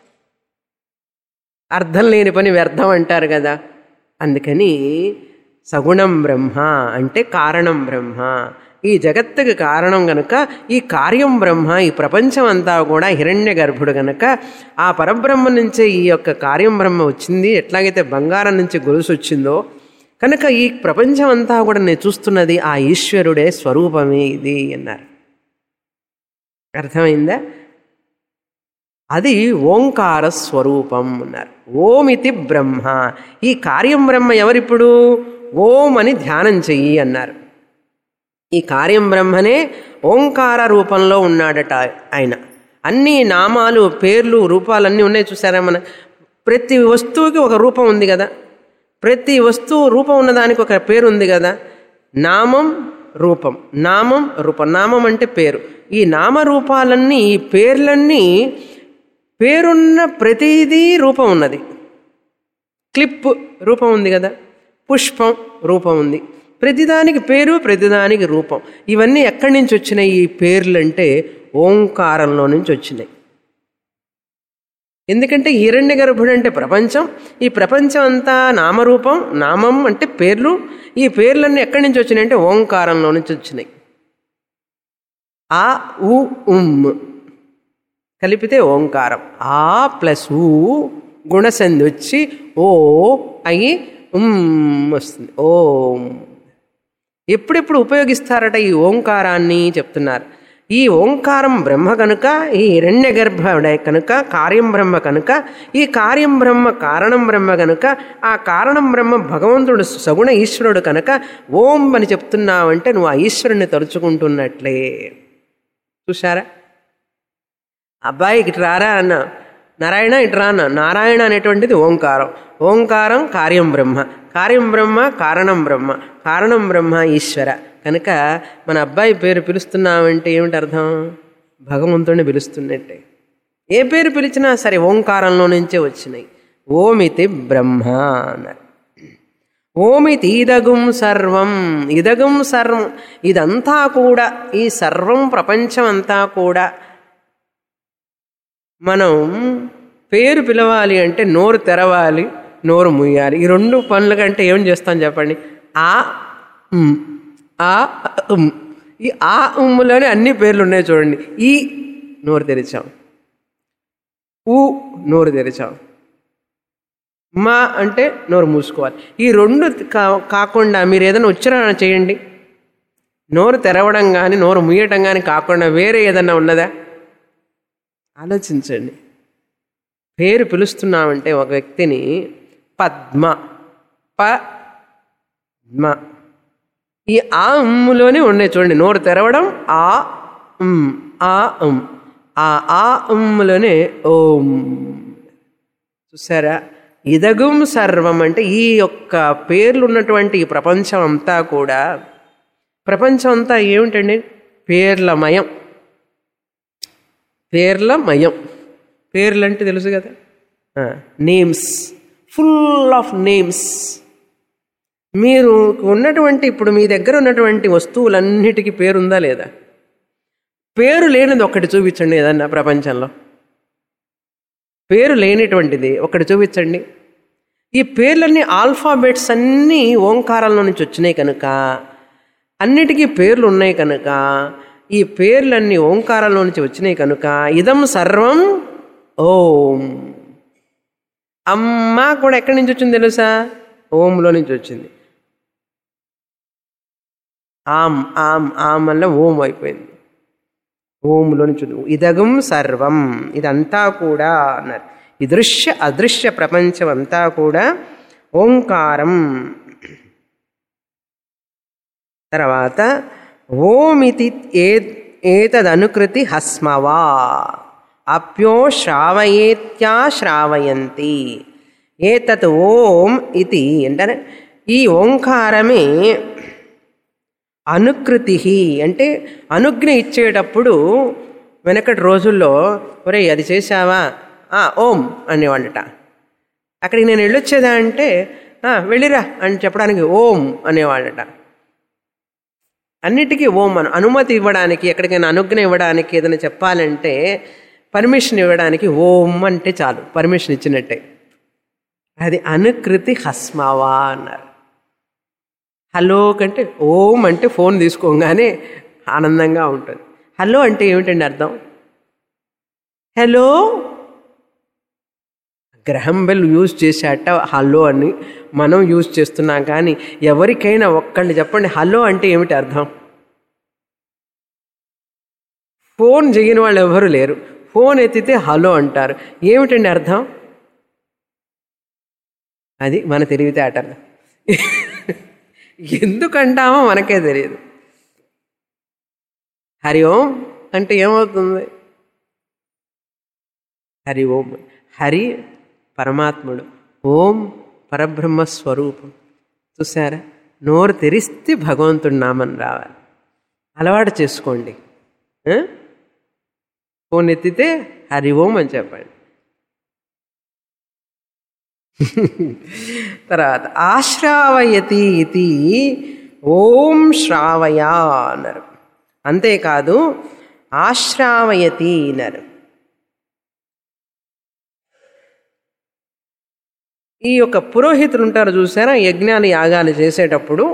[SPEAKER 1] అర్థం లేని పని వ్యర్థం అంటారు కదా అందుకని సగుణం బ్రహ్మ అంటే కారణం బ్రహ్మ ఈ జగత్తుకి కారణం గనుక ఈ కార్యం బ్రహ్మ ఈ ప్రపంచం అంతా కూడా హిరణ్య గర్భుడు గనక ఆ పరబ్రహ్మ నుంచే ఈ యొక్క కార్యం బ్రహ్మ వచ్చింది ఎట్లాగైతే బంగారం నుంచి గొలుసు వచ్చిందో కనుక ఈ ప్రపంచం అంతా కూడా నేను చూస్తున్నది ఆ ఈశ్వరుడే స్వరూపమే ఇది అన్నారు అర్థమైందా అది ఓంకార స్వరూపం అన్నారు ఓమితి బ్రహ్మ ఈ కార్యం బ్రహ్మ ఎవరిప్పుడు ఓం అని ధ్యానం చెయ్యి అన్నారు ఈ కార్యం బ్రహ్మనే ఓంకార రూపంలో ఉన్నాడట ఆయన అన్ని నామాలు పేర్లు రూపాలన్నీ ఉన్నాయి చూసారా మన ప్రతి వస్తువుకి ఒక రూపం ఉంది కదా ప్రతి వస్తువు రూపం ఉన్నదానికి ఒక పేరు ఉంది కదా నామం రూపం నామం రూపం నామం అంటే పేరు ఈ నామరూపాలన్నీ ఈ పేర్లన్నీ పేరున్న ప్రతిదీ రూపం ఉన్నది క్లిప్ రూపం ఉంది కదా పుష్పం రూపం ఉంది ప్రతిదానికి పేరు ప్రతిదానికి రూపం ఇవన్నీ ఎక్కడి నుంచి వచ్చినాయి ఈ పేర్లు అంటే ఓంకారంలో నుంచి వచ్చినాయి ఎందుకంటే హిరణ్య గర్భుడు అంటే ప్రపంచం ఈ ప్రపంచం అంతా నామరూపం నామం అంటే పేర్లు ఈ పేర్లన్నీ ఎక్కడి నుంచి వచ్చినాయి అంటే ఓంకారంలో నుంచి వచ్చినాయి ఆ ఉ ఉమ్ కలిపితే ఓంకారం ఆ ప్లస్ ఊ గుణసంధి వచ్చి ఓ అయి ఉమ్ వస్తుంది ఓం ఎప్పుడెప్పుడు ఉపయోగిస్తారట ఈ ఓంకారాన్ని చెప్తున్నారు ఈ ఓంకారం బ్రహ్మ కనుక ఈ హిరణ్య గర్భుడే కనుక కార్యం బ్రహ్మ కనుక ఈ కార్యం బ్రహ్మ కారణం బ్రహ్మ కనుక ఆ కారణం బ్రహ్మ భగవంతుడు సగుణ ఈశ్వరుడు కనుక ఓం అని చెప్తున్నావంటే నువ్వు ఆ ఈశ్వరుని తలుచుకుంటున్నట్లే చూసారా అబ్బాయి ఇటు రారా అన్న నారాయణ ఇటు రా అన్న నారాయణ అనేటువంటిది ఓంకారం ఓంకారం కార్యం బ్రహ్మ కార్యం బ్రహ్మ కారణం బ్రహ్మ కారణం బ్రహ్మ ఈశ్వర కనుక మన అబ్బాయి పేరు పిలుస్తున్నామంటే ఏమిటి అర్థం భగవంతుడిని పిలుస్తున్నట్టే ఏ పేరు పిలిచినా సరే ఓంకారంలో నుంచే వచ్చినాయి ఓమితి బ్రహ్మ అన్నారు ఓమితి ఇదగుం సర్వం ఇదగుం సర్వం ఇదంతా కూడా ఈ సర్వం ప్రపంచం అంతా కూడా మనం పేరు పిలవాలి అంటే నోరు తెరవాలి నోరు ముయ్యాలి ఈ రెండు పనుల కంటే ఏం చేస్తాం చెప్పండి ఆ ఉమ్, ఆ ఉమ్. ఈ ఆ ఉమ్ములోనే అన్ని పేర్లు ఉన్నాయి చూడండి ఈ నోరు తెరిచాం ఊ నోరు తెరిచాం మా అంటే నోరు మూసుకోవాలి ఈ రెండు కా- కాకుండా మీరు ఏదైనా ఉచ్చారణ చేయండి నోరు తెరవడం కానీ నోరు ముయ్యటం కానీ కాకుండా వేరే ఏదన్నా ఉన్నదా ఆలోచించండి పేరు పిలుస్తున్నామంటే ఒక వ్యక్తిని పద్మ పద్మ ఈ ఆ ఉమ్ములోనే ఉన్నాయి చూడండి నోరు తెరవడం ఆ ఉమ్ ఆ ఉమ్ ఆ ఆ ఉమ్ములోనే ఓం చూసారా ఇదగుం సర్వం అంటే ఈ యొక్క పేర్లు ఉన్నటువంటి ఈ ప్రపంచం అంతా కూడా ప్రపంచం అంతా ఏమిటండి పేర్లమయం పేర్లమయం పేర్లు అంటే తెలుసు కదా నేమ్స్ ఫుల్ ఆఫ్ నేమ్స్ మీరు ఉన్నటువంటి ఇప్పుడు మీ దగ్గర ఉన్నటువంటి వస్తువులన్నిటికీ పేరుందా లేదా పేరు లేనిది ఒక్కటి చూపించండి ఏదన్నా ప్రపంచంలో పేరు లేనిటువంటిది ఒకటి చూపించండి ఈ పేర్లన్నీ ఆల్ఫాబెట్స్ అన్నీ ఓంకారాల నుంచి వచ్చినాయి కనుక అన్నిటికీ పేర్లు ఉన్నాయి కనుక ఈ పేర్లన్నీ ఓంకారాల నుంచి వచ్చినాయి కనుక ఇదం సర్వం ఓం అమ్మ కూడా ఎక్కడి నుంచి వచ్చింది తెలుసా ఓంలో నుంచి వచ్చింది ఆమ్ ఆమ్ ఆమ్ వల్ల ఓం అయిపోయింది ఓంలో నుంచి ఉంది. ఇదగం సర్వం ఇదంతా కూడా అన్నారు ఈ దృశ్య అదృశ్య ప్రపంచం అంతా కూడా ఓంకారం తర్వాత ఓమితి ఏ ఏతదనుకృతి హస్మవా అప్యో శ్రావయేత్యా శ్రావయంతి ఏతత్ ఓం ఇది అంటే ఈ ఓంకారమే అనుకృతి అంటే అనుజ్ఞ ఇచ్చేటప్పుడు వెనకటి రోజుల్లో ఒరే అది చేశావా "ఆ, ఓం అనేవాళ్ళట అక్కడికి నేను వెళ్ళొచ్చేదా అంటే "ఆ, వెళ్ళిరా అని చెప్పడానికి ఓం అనేవాళ్ళట అన్నిటికీ ఓం అను అనుమతి ఇవ్వడానికి ఎక్కడికైనా అనుజ్ఞ ఇవ్వడానికి ఏదైనా చెప్పాలంటే పర్మిషన్ ఇవ్వడానికి ఓం అంటే చాలు పర్మిషన్ ఇచ్చినట్టే అది అనుకృతి హస్మావా అన్నారు హలో కంటే ఓం అంటే ఫోన్ తీసుకోగానే ఆనందంగా ఉంటుంది హలో అంటే ఏమిటండి అర్థం హలో గ్రహం బెల్ యూజ్ చేసేట హలో అని మనం యూజ్ చేస్తున్నాం కానీ ఎవరికైనా ఒక్కళ్ళు చెప్పండి హలో అంటే ఏమిటి అర్థం ఫోన్ చేయని వాళ్ళు ఎవరు లేరు ఫోన్ ఎత్తితే హలో అంటారు ఏమిటండి అర్థం అది మన తెలివితేటలు ఎందుకంటామో మనకే తెలియదు హరి ఓం అంటే ఏమవుతుంది హరి ఓం హరి పరమాత్ముడు ఓం పరబ్రహ్మ స్వరూపం చూసారా నోరు తెరిస్తే భగవంతుడి నామం రావాలి అలవాటు చేసుకోండి ఆ? ఫోన్ ఎత్తితే హరి ఓం అని చెప్పండి తర్వాత ఆశ్రావయతి ఇది ఓం శ్రావయ అన్నారు అంతేకాదు ఆశ్రావయతి అన్నారు ఈ యొక్క పురోహితులు ఉంటారు చూసారా యజ్ఞాలు యాగాలు చేసేటప్పుడు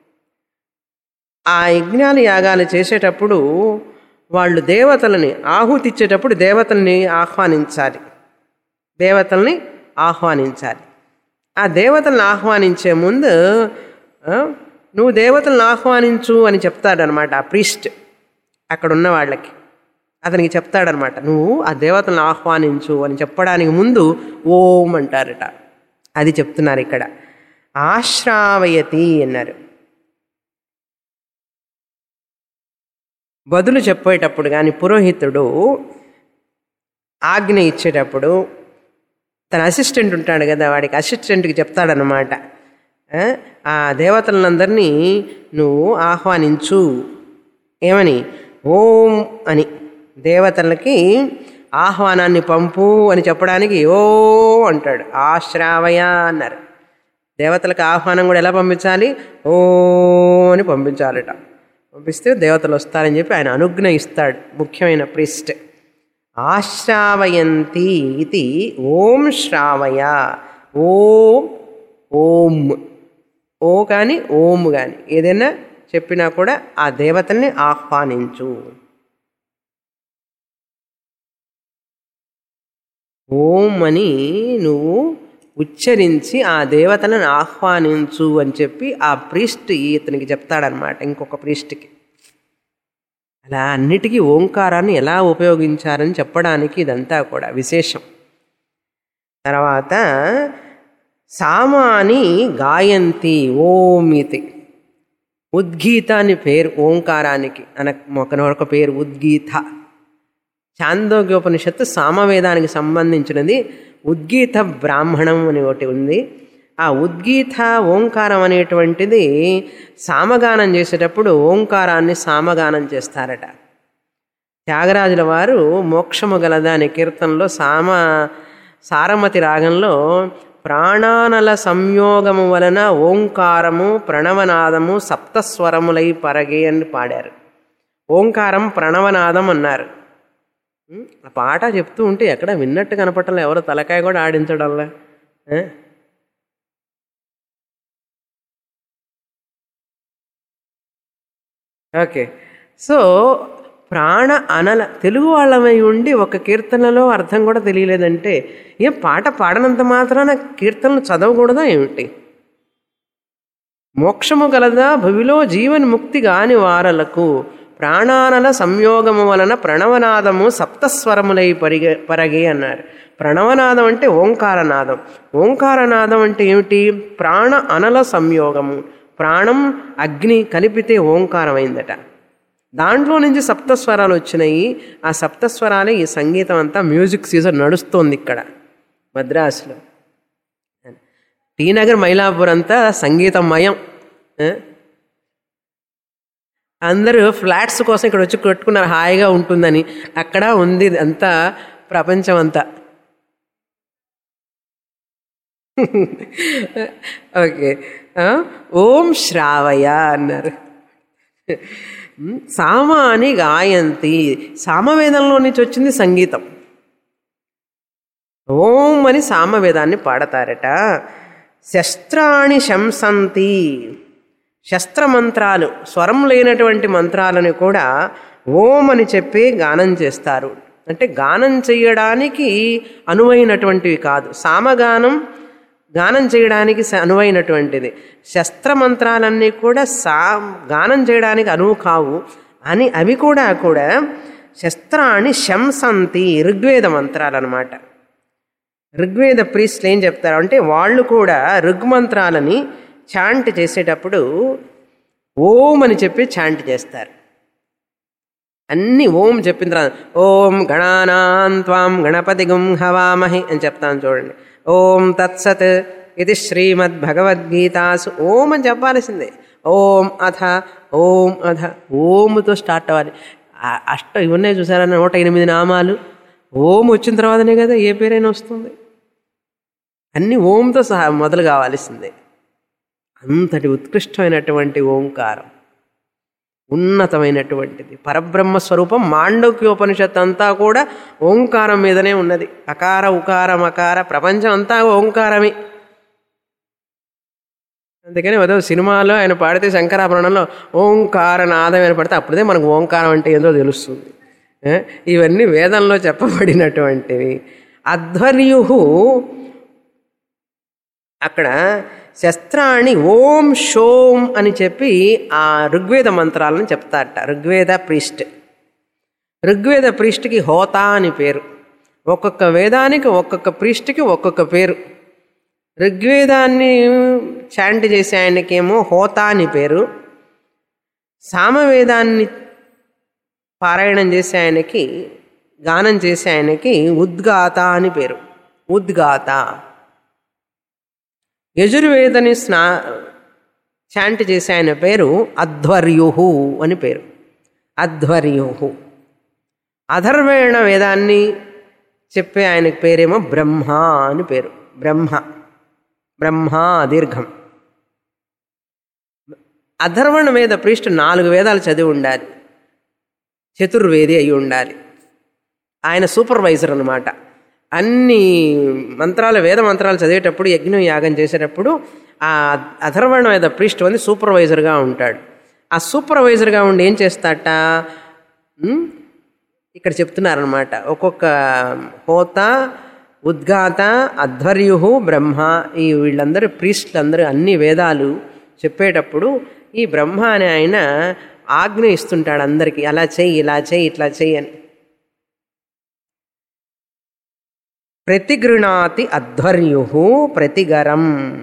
[SPEAKER 1] ఆ యజ్ఞాలు యాగాలు చేసేటప్పుడు వాళ్ళు దేవతలని ఆహుతి ఇచ్చేటప్పుడు దేవతల్ని ఆహ్వానించాలి దేవతల్ని ఆహ్వానించాలి ఆ దేవతలను ఆహ్వానించే ముందు ఆ, నువ్వు దేవతలను ఆహ్వానించు అని చెప్తాడనమాట ఆ ప్రీస్ట్ అక్కడ ఉన్న వాళ్ళకి అతనికి చెప్తాడనమాట నువ్వు ఆ దేవతలను ఆహ్వానించు అని చెప్పడానికి ముందు ఓం అంటారట అది చెప్తున్నారు ఇక్కడ ఆశ్రావయతి అన్నారు బదులు చెప్పేటప్పుడు కానీ పురోహితుడు ఆజ్ఞ ఇచ్చేటప్పుడు తన అసిస్టెంట్ ఉంటాడు కదా వాడికి అసిస్టెంట్కి చెప్తాడనమాట ఆ, ఆ దేవతలందరినీ నువ్వు ఆహ్వానించు ఏమని ఓం అని దేవతలకి ఆహ్వానాన్ని పంపు అని చెప్పడానికి ఓ అంటాడు ఆశ్రావయ అన్నారు దేవతలకు ఆహ్వానం కూడా ఎలా పంపించాలి ఓ అని పంపించాలట పంపిస్తే దేవతలు వస్తారని చెప్పి ఆయన అనుజ్ఞ ఇస్తాడు ముఖ్యమైన ప్రిస్ట్ ఆశ్రావయంతి ఇది ఓం శ్రావయ ఓం ఓం ఓ కానీ ఓం కానీ ఏదైనా చెప్పినా కూడా ఆ దేవతల్ని ఆహ్వానించు ఓం అని నువ్వు ఉచ్చరించి ఆ దేవతలను ఆహ్వానించు అని చెప్పి ఆ ప్రీస్ట్ ఇతనికి చెప్తాడనమాట ఇంకొక ప్రీస్ట్కి అలా అన్నిటికీ ఓంకారాన్ని ఎలా ఉపయోగించారని చెప్పడానికి ఇదంతా కూడా విశేషం తర్వాత సామాని గాయంతి ఓమితి ఉద్గీత అని పేరు ఓంకారానికి అన ఒకనొక పేరు ఉద్గీత చాందోగ్యోపనిషత్తు సామవేదానికి సంబంధించినది ఉద్గీత బ్రాహ్మణం అని ఒకటి ఉంది ఆ ఉద్గీత ఓంకారం అనేటువంటిది సామగానం చేసేటప్పుడు ఓంకారాన్ని సామగానం చేస్తారట త్యాగరాజుల వారు మోక్షము గలదా అనే కీర్తనలో సామ సారమతి రాగంలో ప్రాణానల సంయోగము వలన ఓంకారము ప్రణవనాదము సప్తస్వరములై పరగే అని పాడారు ఓంకారం ప్రణవనాదం అన్నారు ఉం? ఆ పాట చెప్తూ ఉంటే ఎక్కడ విన్నట్టు కనపట్టలే ఎవరు తలకాయ కూడా ఆడించడంలే ఏ? ఓకే సో ప్రాణ అనల తెలుగు వాళ్ళమై ఉండి ఒక కీర్తనలో అర్థం కూడా తెలియలేదంటే ఏం పాట పాడనంత మాత్రాన కీర్తనలు చదవకూడదా ఏమిటి మోక్షము గలదా భవిలో జీవన్ ముక్తి గాని వారలకు ప్రాణానల సంయోగము వలన ప్రణవనాదము సప్తస్వరములై పరిగె పరగే అన్నారు ప్రణవనాదం అంటే ఓంకారనాదం ఓంకారనాదం అంటే ఏమిటి ప్రాణ అనల సంయోగము ప్రాణం అగ్ని కలిపితే ఓంకారం అయిందట దాంట్లో నుంచి సప్తస్వరాలు వచ్చినాయి ఆ సప్తస్వరాలే ఈ సంగీతం అంతా మ్యూజిక్ సీజన్ నడుస్తోంది ఇక్కడ మద్రాసులో టీ నగర్ మైలాపూర్ అంతా సంగీతమయం ఆ? అందరూ ఫ్లాట్స్ కోసం ఇక్కడ వచ్చి కట్టుకున్నారు హాయిగా ఉంటుందని అక్కడ ఉంది అంతా ప్రపంచం అంతా ఓకే ఆ? ఓం శ్రావయ అన్నారు ఉమ్, సామాని గాయంతి సామవేదంలో నుంచి వచ్చింది సంగీతం ఓం అని సామవేదాన్ని పాడతారట శస్త్రాణి శంసంతి శస్త్రమంత్రాలు స్వరం లేనటువంటి మంత్రాలను కూడా ఓం అని చెప్పి గానం చేస్తారు అంటే గానం చేయడానికి అనువైనటువంటివి కాదు సామగానం గానం చేయడానికి స- అనువైనటువంటిది శస్త్రమంత్రాలన్నీ కూడా సా గానం చేయడానికి అనువు కావు అని అవి కూడా కూడా శస్త్రాన్ని శంసంతి ఋగ్వేద మంత్రాలు అనమాట ఋగ్వేద ప్రీస్ట్లు ఏం చెప్తారు అంటే వాళ్ళు కూడా ఋగ్మంత్రాలని చాంట్ చేసేటప్పుడు ఓం అని చెప్పి చాంట్ చేస్తారు అన్ని ఓం చెప్పిన తర్వాత ఓం గణానాం త్వాం గణపతి గుం హవామహి అని చెప్తాను చూడండి ఓం తత్సత్ ఇది శ్రీమద్ భగవద్గీతాసు ఓం అని చెప్పాల్సిందే ఓం అథ ఓం అథ ఓముతో స్టార్ట్ అవ్వాలి ఆ అష్ట ఇవన్నీ చూసారా నూట ఎనిమిది నామాలు ఓం వచ్చిన తర్వాతనే కదా ఏ పేరైనా వస్తుంది అన్ని ఓంతో సహా మొదలు కావాల్సిందే అంతటి ఉత్కృష్టమైనటువంటి ఓంకారం ఉన్నతమైనటువంటిది పరబ్రహ్మ స్వరూపం మాండవ్యోపనిషత్ అంతా కూడా ఓంకారం మీదనే ఉన్నది అకార ఉకార మకార ప్రపంచం అంతా ఓంకారమే అందుకని ఏదో సినిమాలో ఆయన పాడితే శంకరాభరణంలో ఓంకార నాదం అని పడితే అప్పుడే మనకు ఓంకారం అంటే ఏందో తెలుస్తుంది ఏ? ఇవన్నీ వేదంలో చెప్పబడినటువంటివి అధ్వర్యు అక్కడ శస్త్రాన్ని ఓం షోం అని చెప్పి ఆ ఋగ్వేద మంత్రాలను చెప్తారట ఋగ్వేద ప్రీస్ట్ ఋగ్వేద ప్రీస్ట్కి హోతా అని పేరు ఒక్కొక్క వేదానికి ఒక్కొక్క ప్రీస్ట్కి ఒక్కొక్క పేరు ఋగ్వేదాన్ని చాంట్ చేసే ఆయనకేమో హోతా అని పేరు సామవేదాన్ని పారాయణం చేసే ఆయనకి గానం చేసే ఆయనకి ఉద్గాత అని పేరు ఉద్గాత యజుర్వేదని స్నా చాంట్ చేసే ఆయన పేరు అధ్వర్యుహు అని పేరు అధ్వర్యుహు అధర్వేణ వేదాన్ని చెప్పే ఆయనకి పేరేమో బ్రహ్మ అని పేరు బ్రహ్మ బ్రహ్మ దీర్ఘం అధర్వణ వేద ప్రీష్టు నాలుగు వేదాలు చదివి ఉండాలి చతుర్వేది అయి ఉండాలి ఆయన సూపర్వైజర్ అనమాట అన్ని మంత్రాలు వేద మంత్రాలు చదివేటప్పుడు యజ్ఞం యాగం చేసేటప్పుడు ఆ అధర్వణ వేద ప్రీస్ట్ అని సూపర్వైజర్గా ఉంటాడు ఆ సూపర్వైజర్గా ఉండి ఏం చేస్తాట ఉమ్, ఇక్కడ చెప్తున్నారనమాట ఒక్కొక్క హోత ఉద్గాత అధ్వర్యు బ్రహ్మ ఈ వీళ్ళందరూ ప్రీస్టులు అందరూ అన్ని వేదాలు చెప్పేటప్పుడు ఈ బ్రహ్మ అనే ఆయన ఆజ్ఞ ఇస్తుంటాడు అందరికీ అలా చెయ్యి ఇలా చెయ్యి ఇట్లా చెయ్యి అని ప్రతిగృణాతి అధ్వర్యు ప్రతిగరం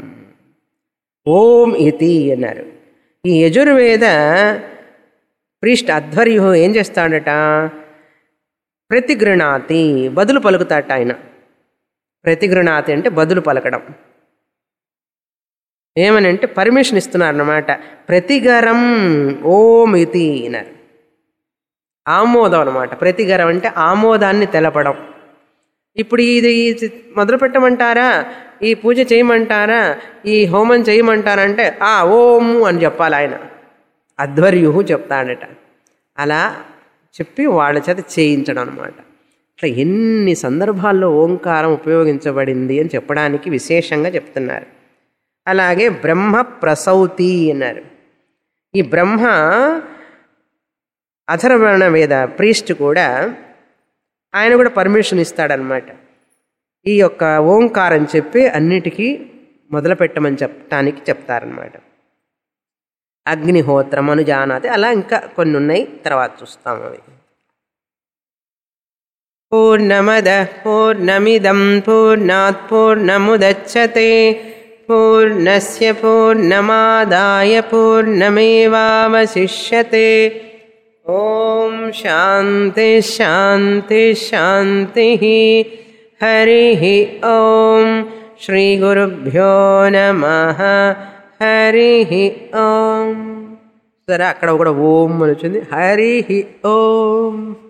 [SPEAKER 1] ఓం ఇతి అన్నారు ఈ యజుర్వేద ప్రీస్ట్ అధ్వర్యు ఏం చేస్తాడట ప్రతిగృణాతి బదులు పలుకుతాట ఆయన ప్రతిగృణాతి అంటే బదులు పలకడం ఏమని అంటే పర్మిషన్ ఇస్తున్నారన్నమాట ప్రతిగరం ఓం ఇతి అన్నారు ఆమోదం అనమాట ప్రతిగరం అంటే ఆమోదాన్ని తెలపడం ఇప్పుడు ఇది ఇది మొదలు పెట్టమంటారా ఈ పూజ చేయమంటారా ఈ హోమం చేయమంటారా అంటే ఆ ఓము అని చెప్పాలి ఆయన అధ్వర్యు చెప్తాడట అలా చెప్పి వాళ్ళ చేత చేయించడం అనమాట ఇట్లా ఎన్ని సందర్భాల్లో ఓంకారం ఉపయోగించబడింది అని చెప్పడానికి విశేషంగా చెప్తున్నారు అలాగే బ్రహ్మ ప్రసౌతి అన్నారు ఈ బ్రహ్మ అథర్వణ వేద ప్రీస్ట్ కూడా ఆయన కూడా పర్మిషన్ ఇస్తాడనమాట ఈ యొక్క ఓంకారం చెప్పి అన్నిటికీ మొదలు పెట్టమని చెప్పటానికి చెప్తారనమాట అగ్నిహోత్రం అనుజానాతి అలా ఇంకా కొన్ని ఉన్నాయి తర్వాత చూస్తాం అవి పూర్ణమదః పూర్ణమిదం పూర్ణాత్ పూర్ణముదచ్చతే పూర్ణస్య పూర్ణమాదాయ పూర్ణమేవావశిష్యతే ఓం శాంతి శాంతి శాంతి హరి ఓం శ్రీ గురుభ్యో నమ హరి ఓం సరే అక్కడ కూడా ఓం అని వచ్చింది హరి ఓం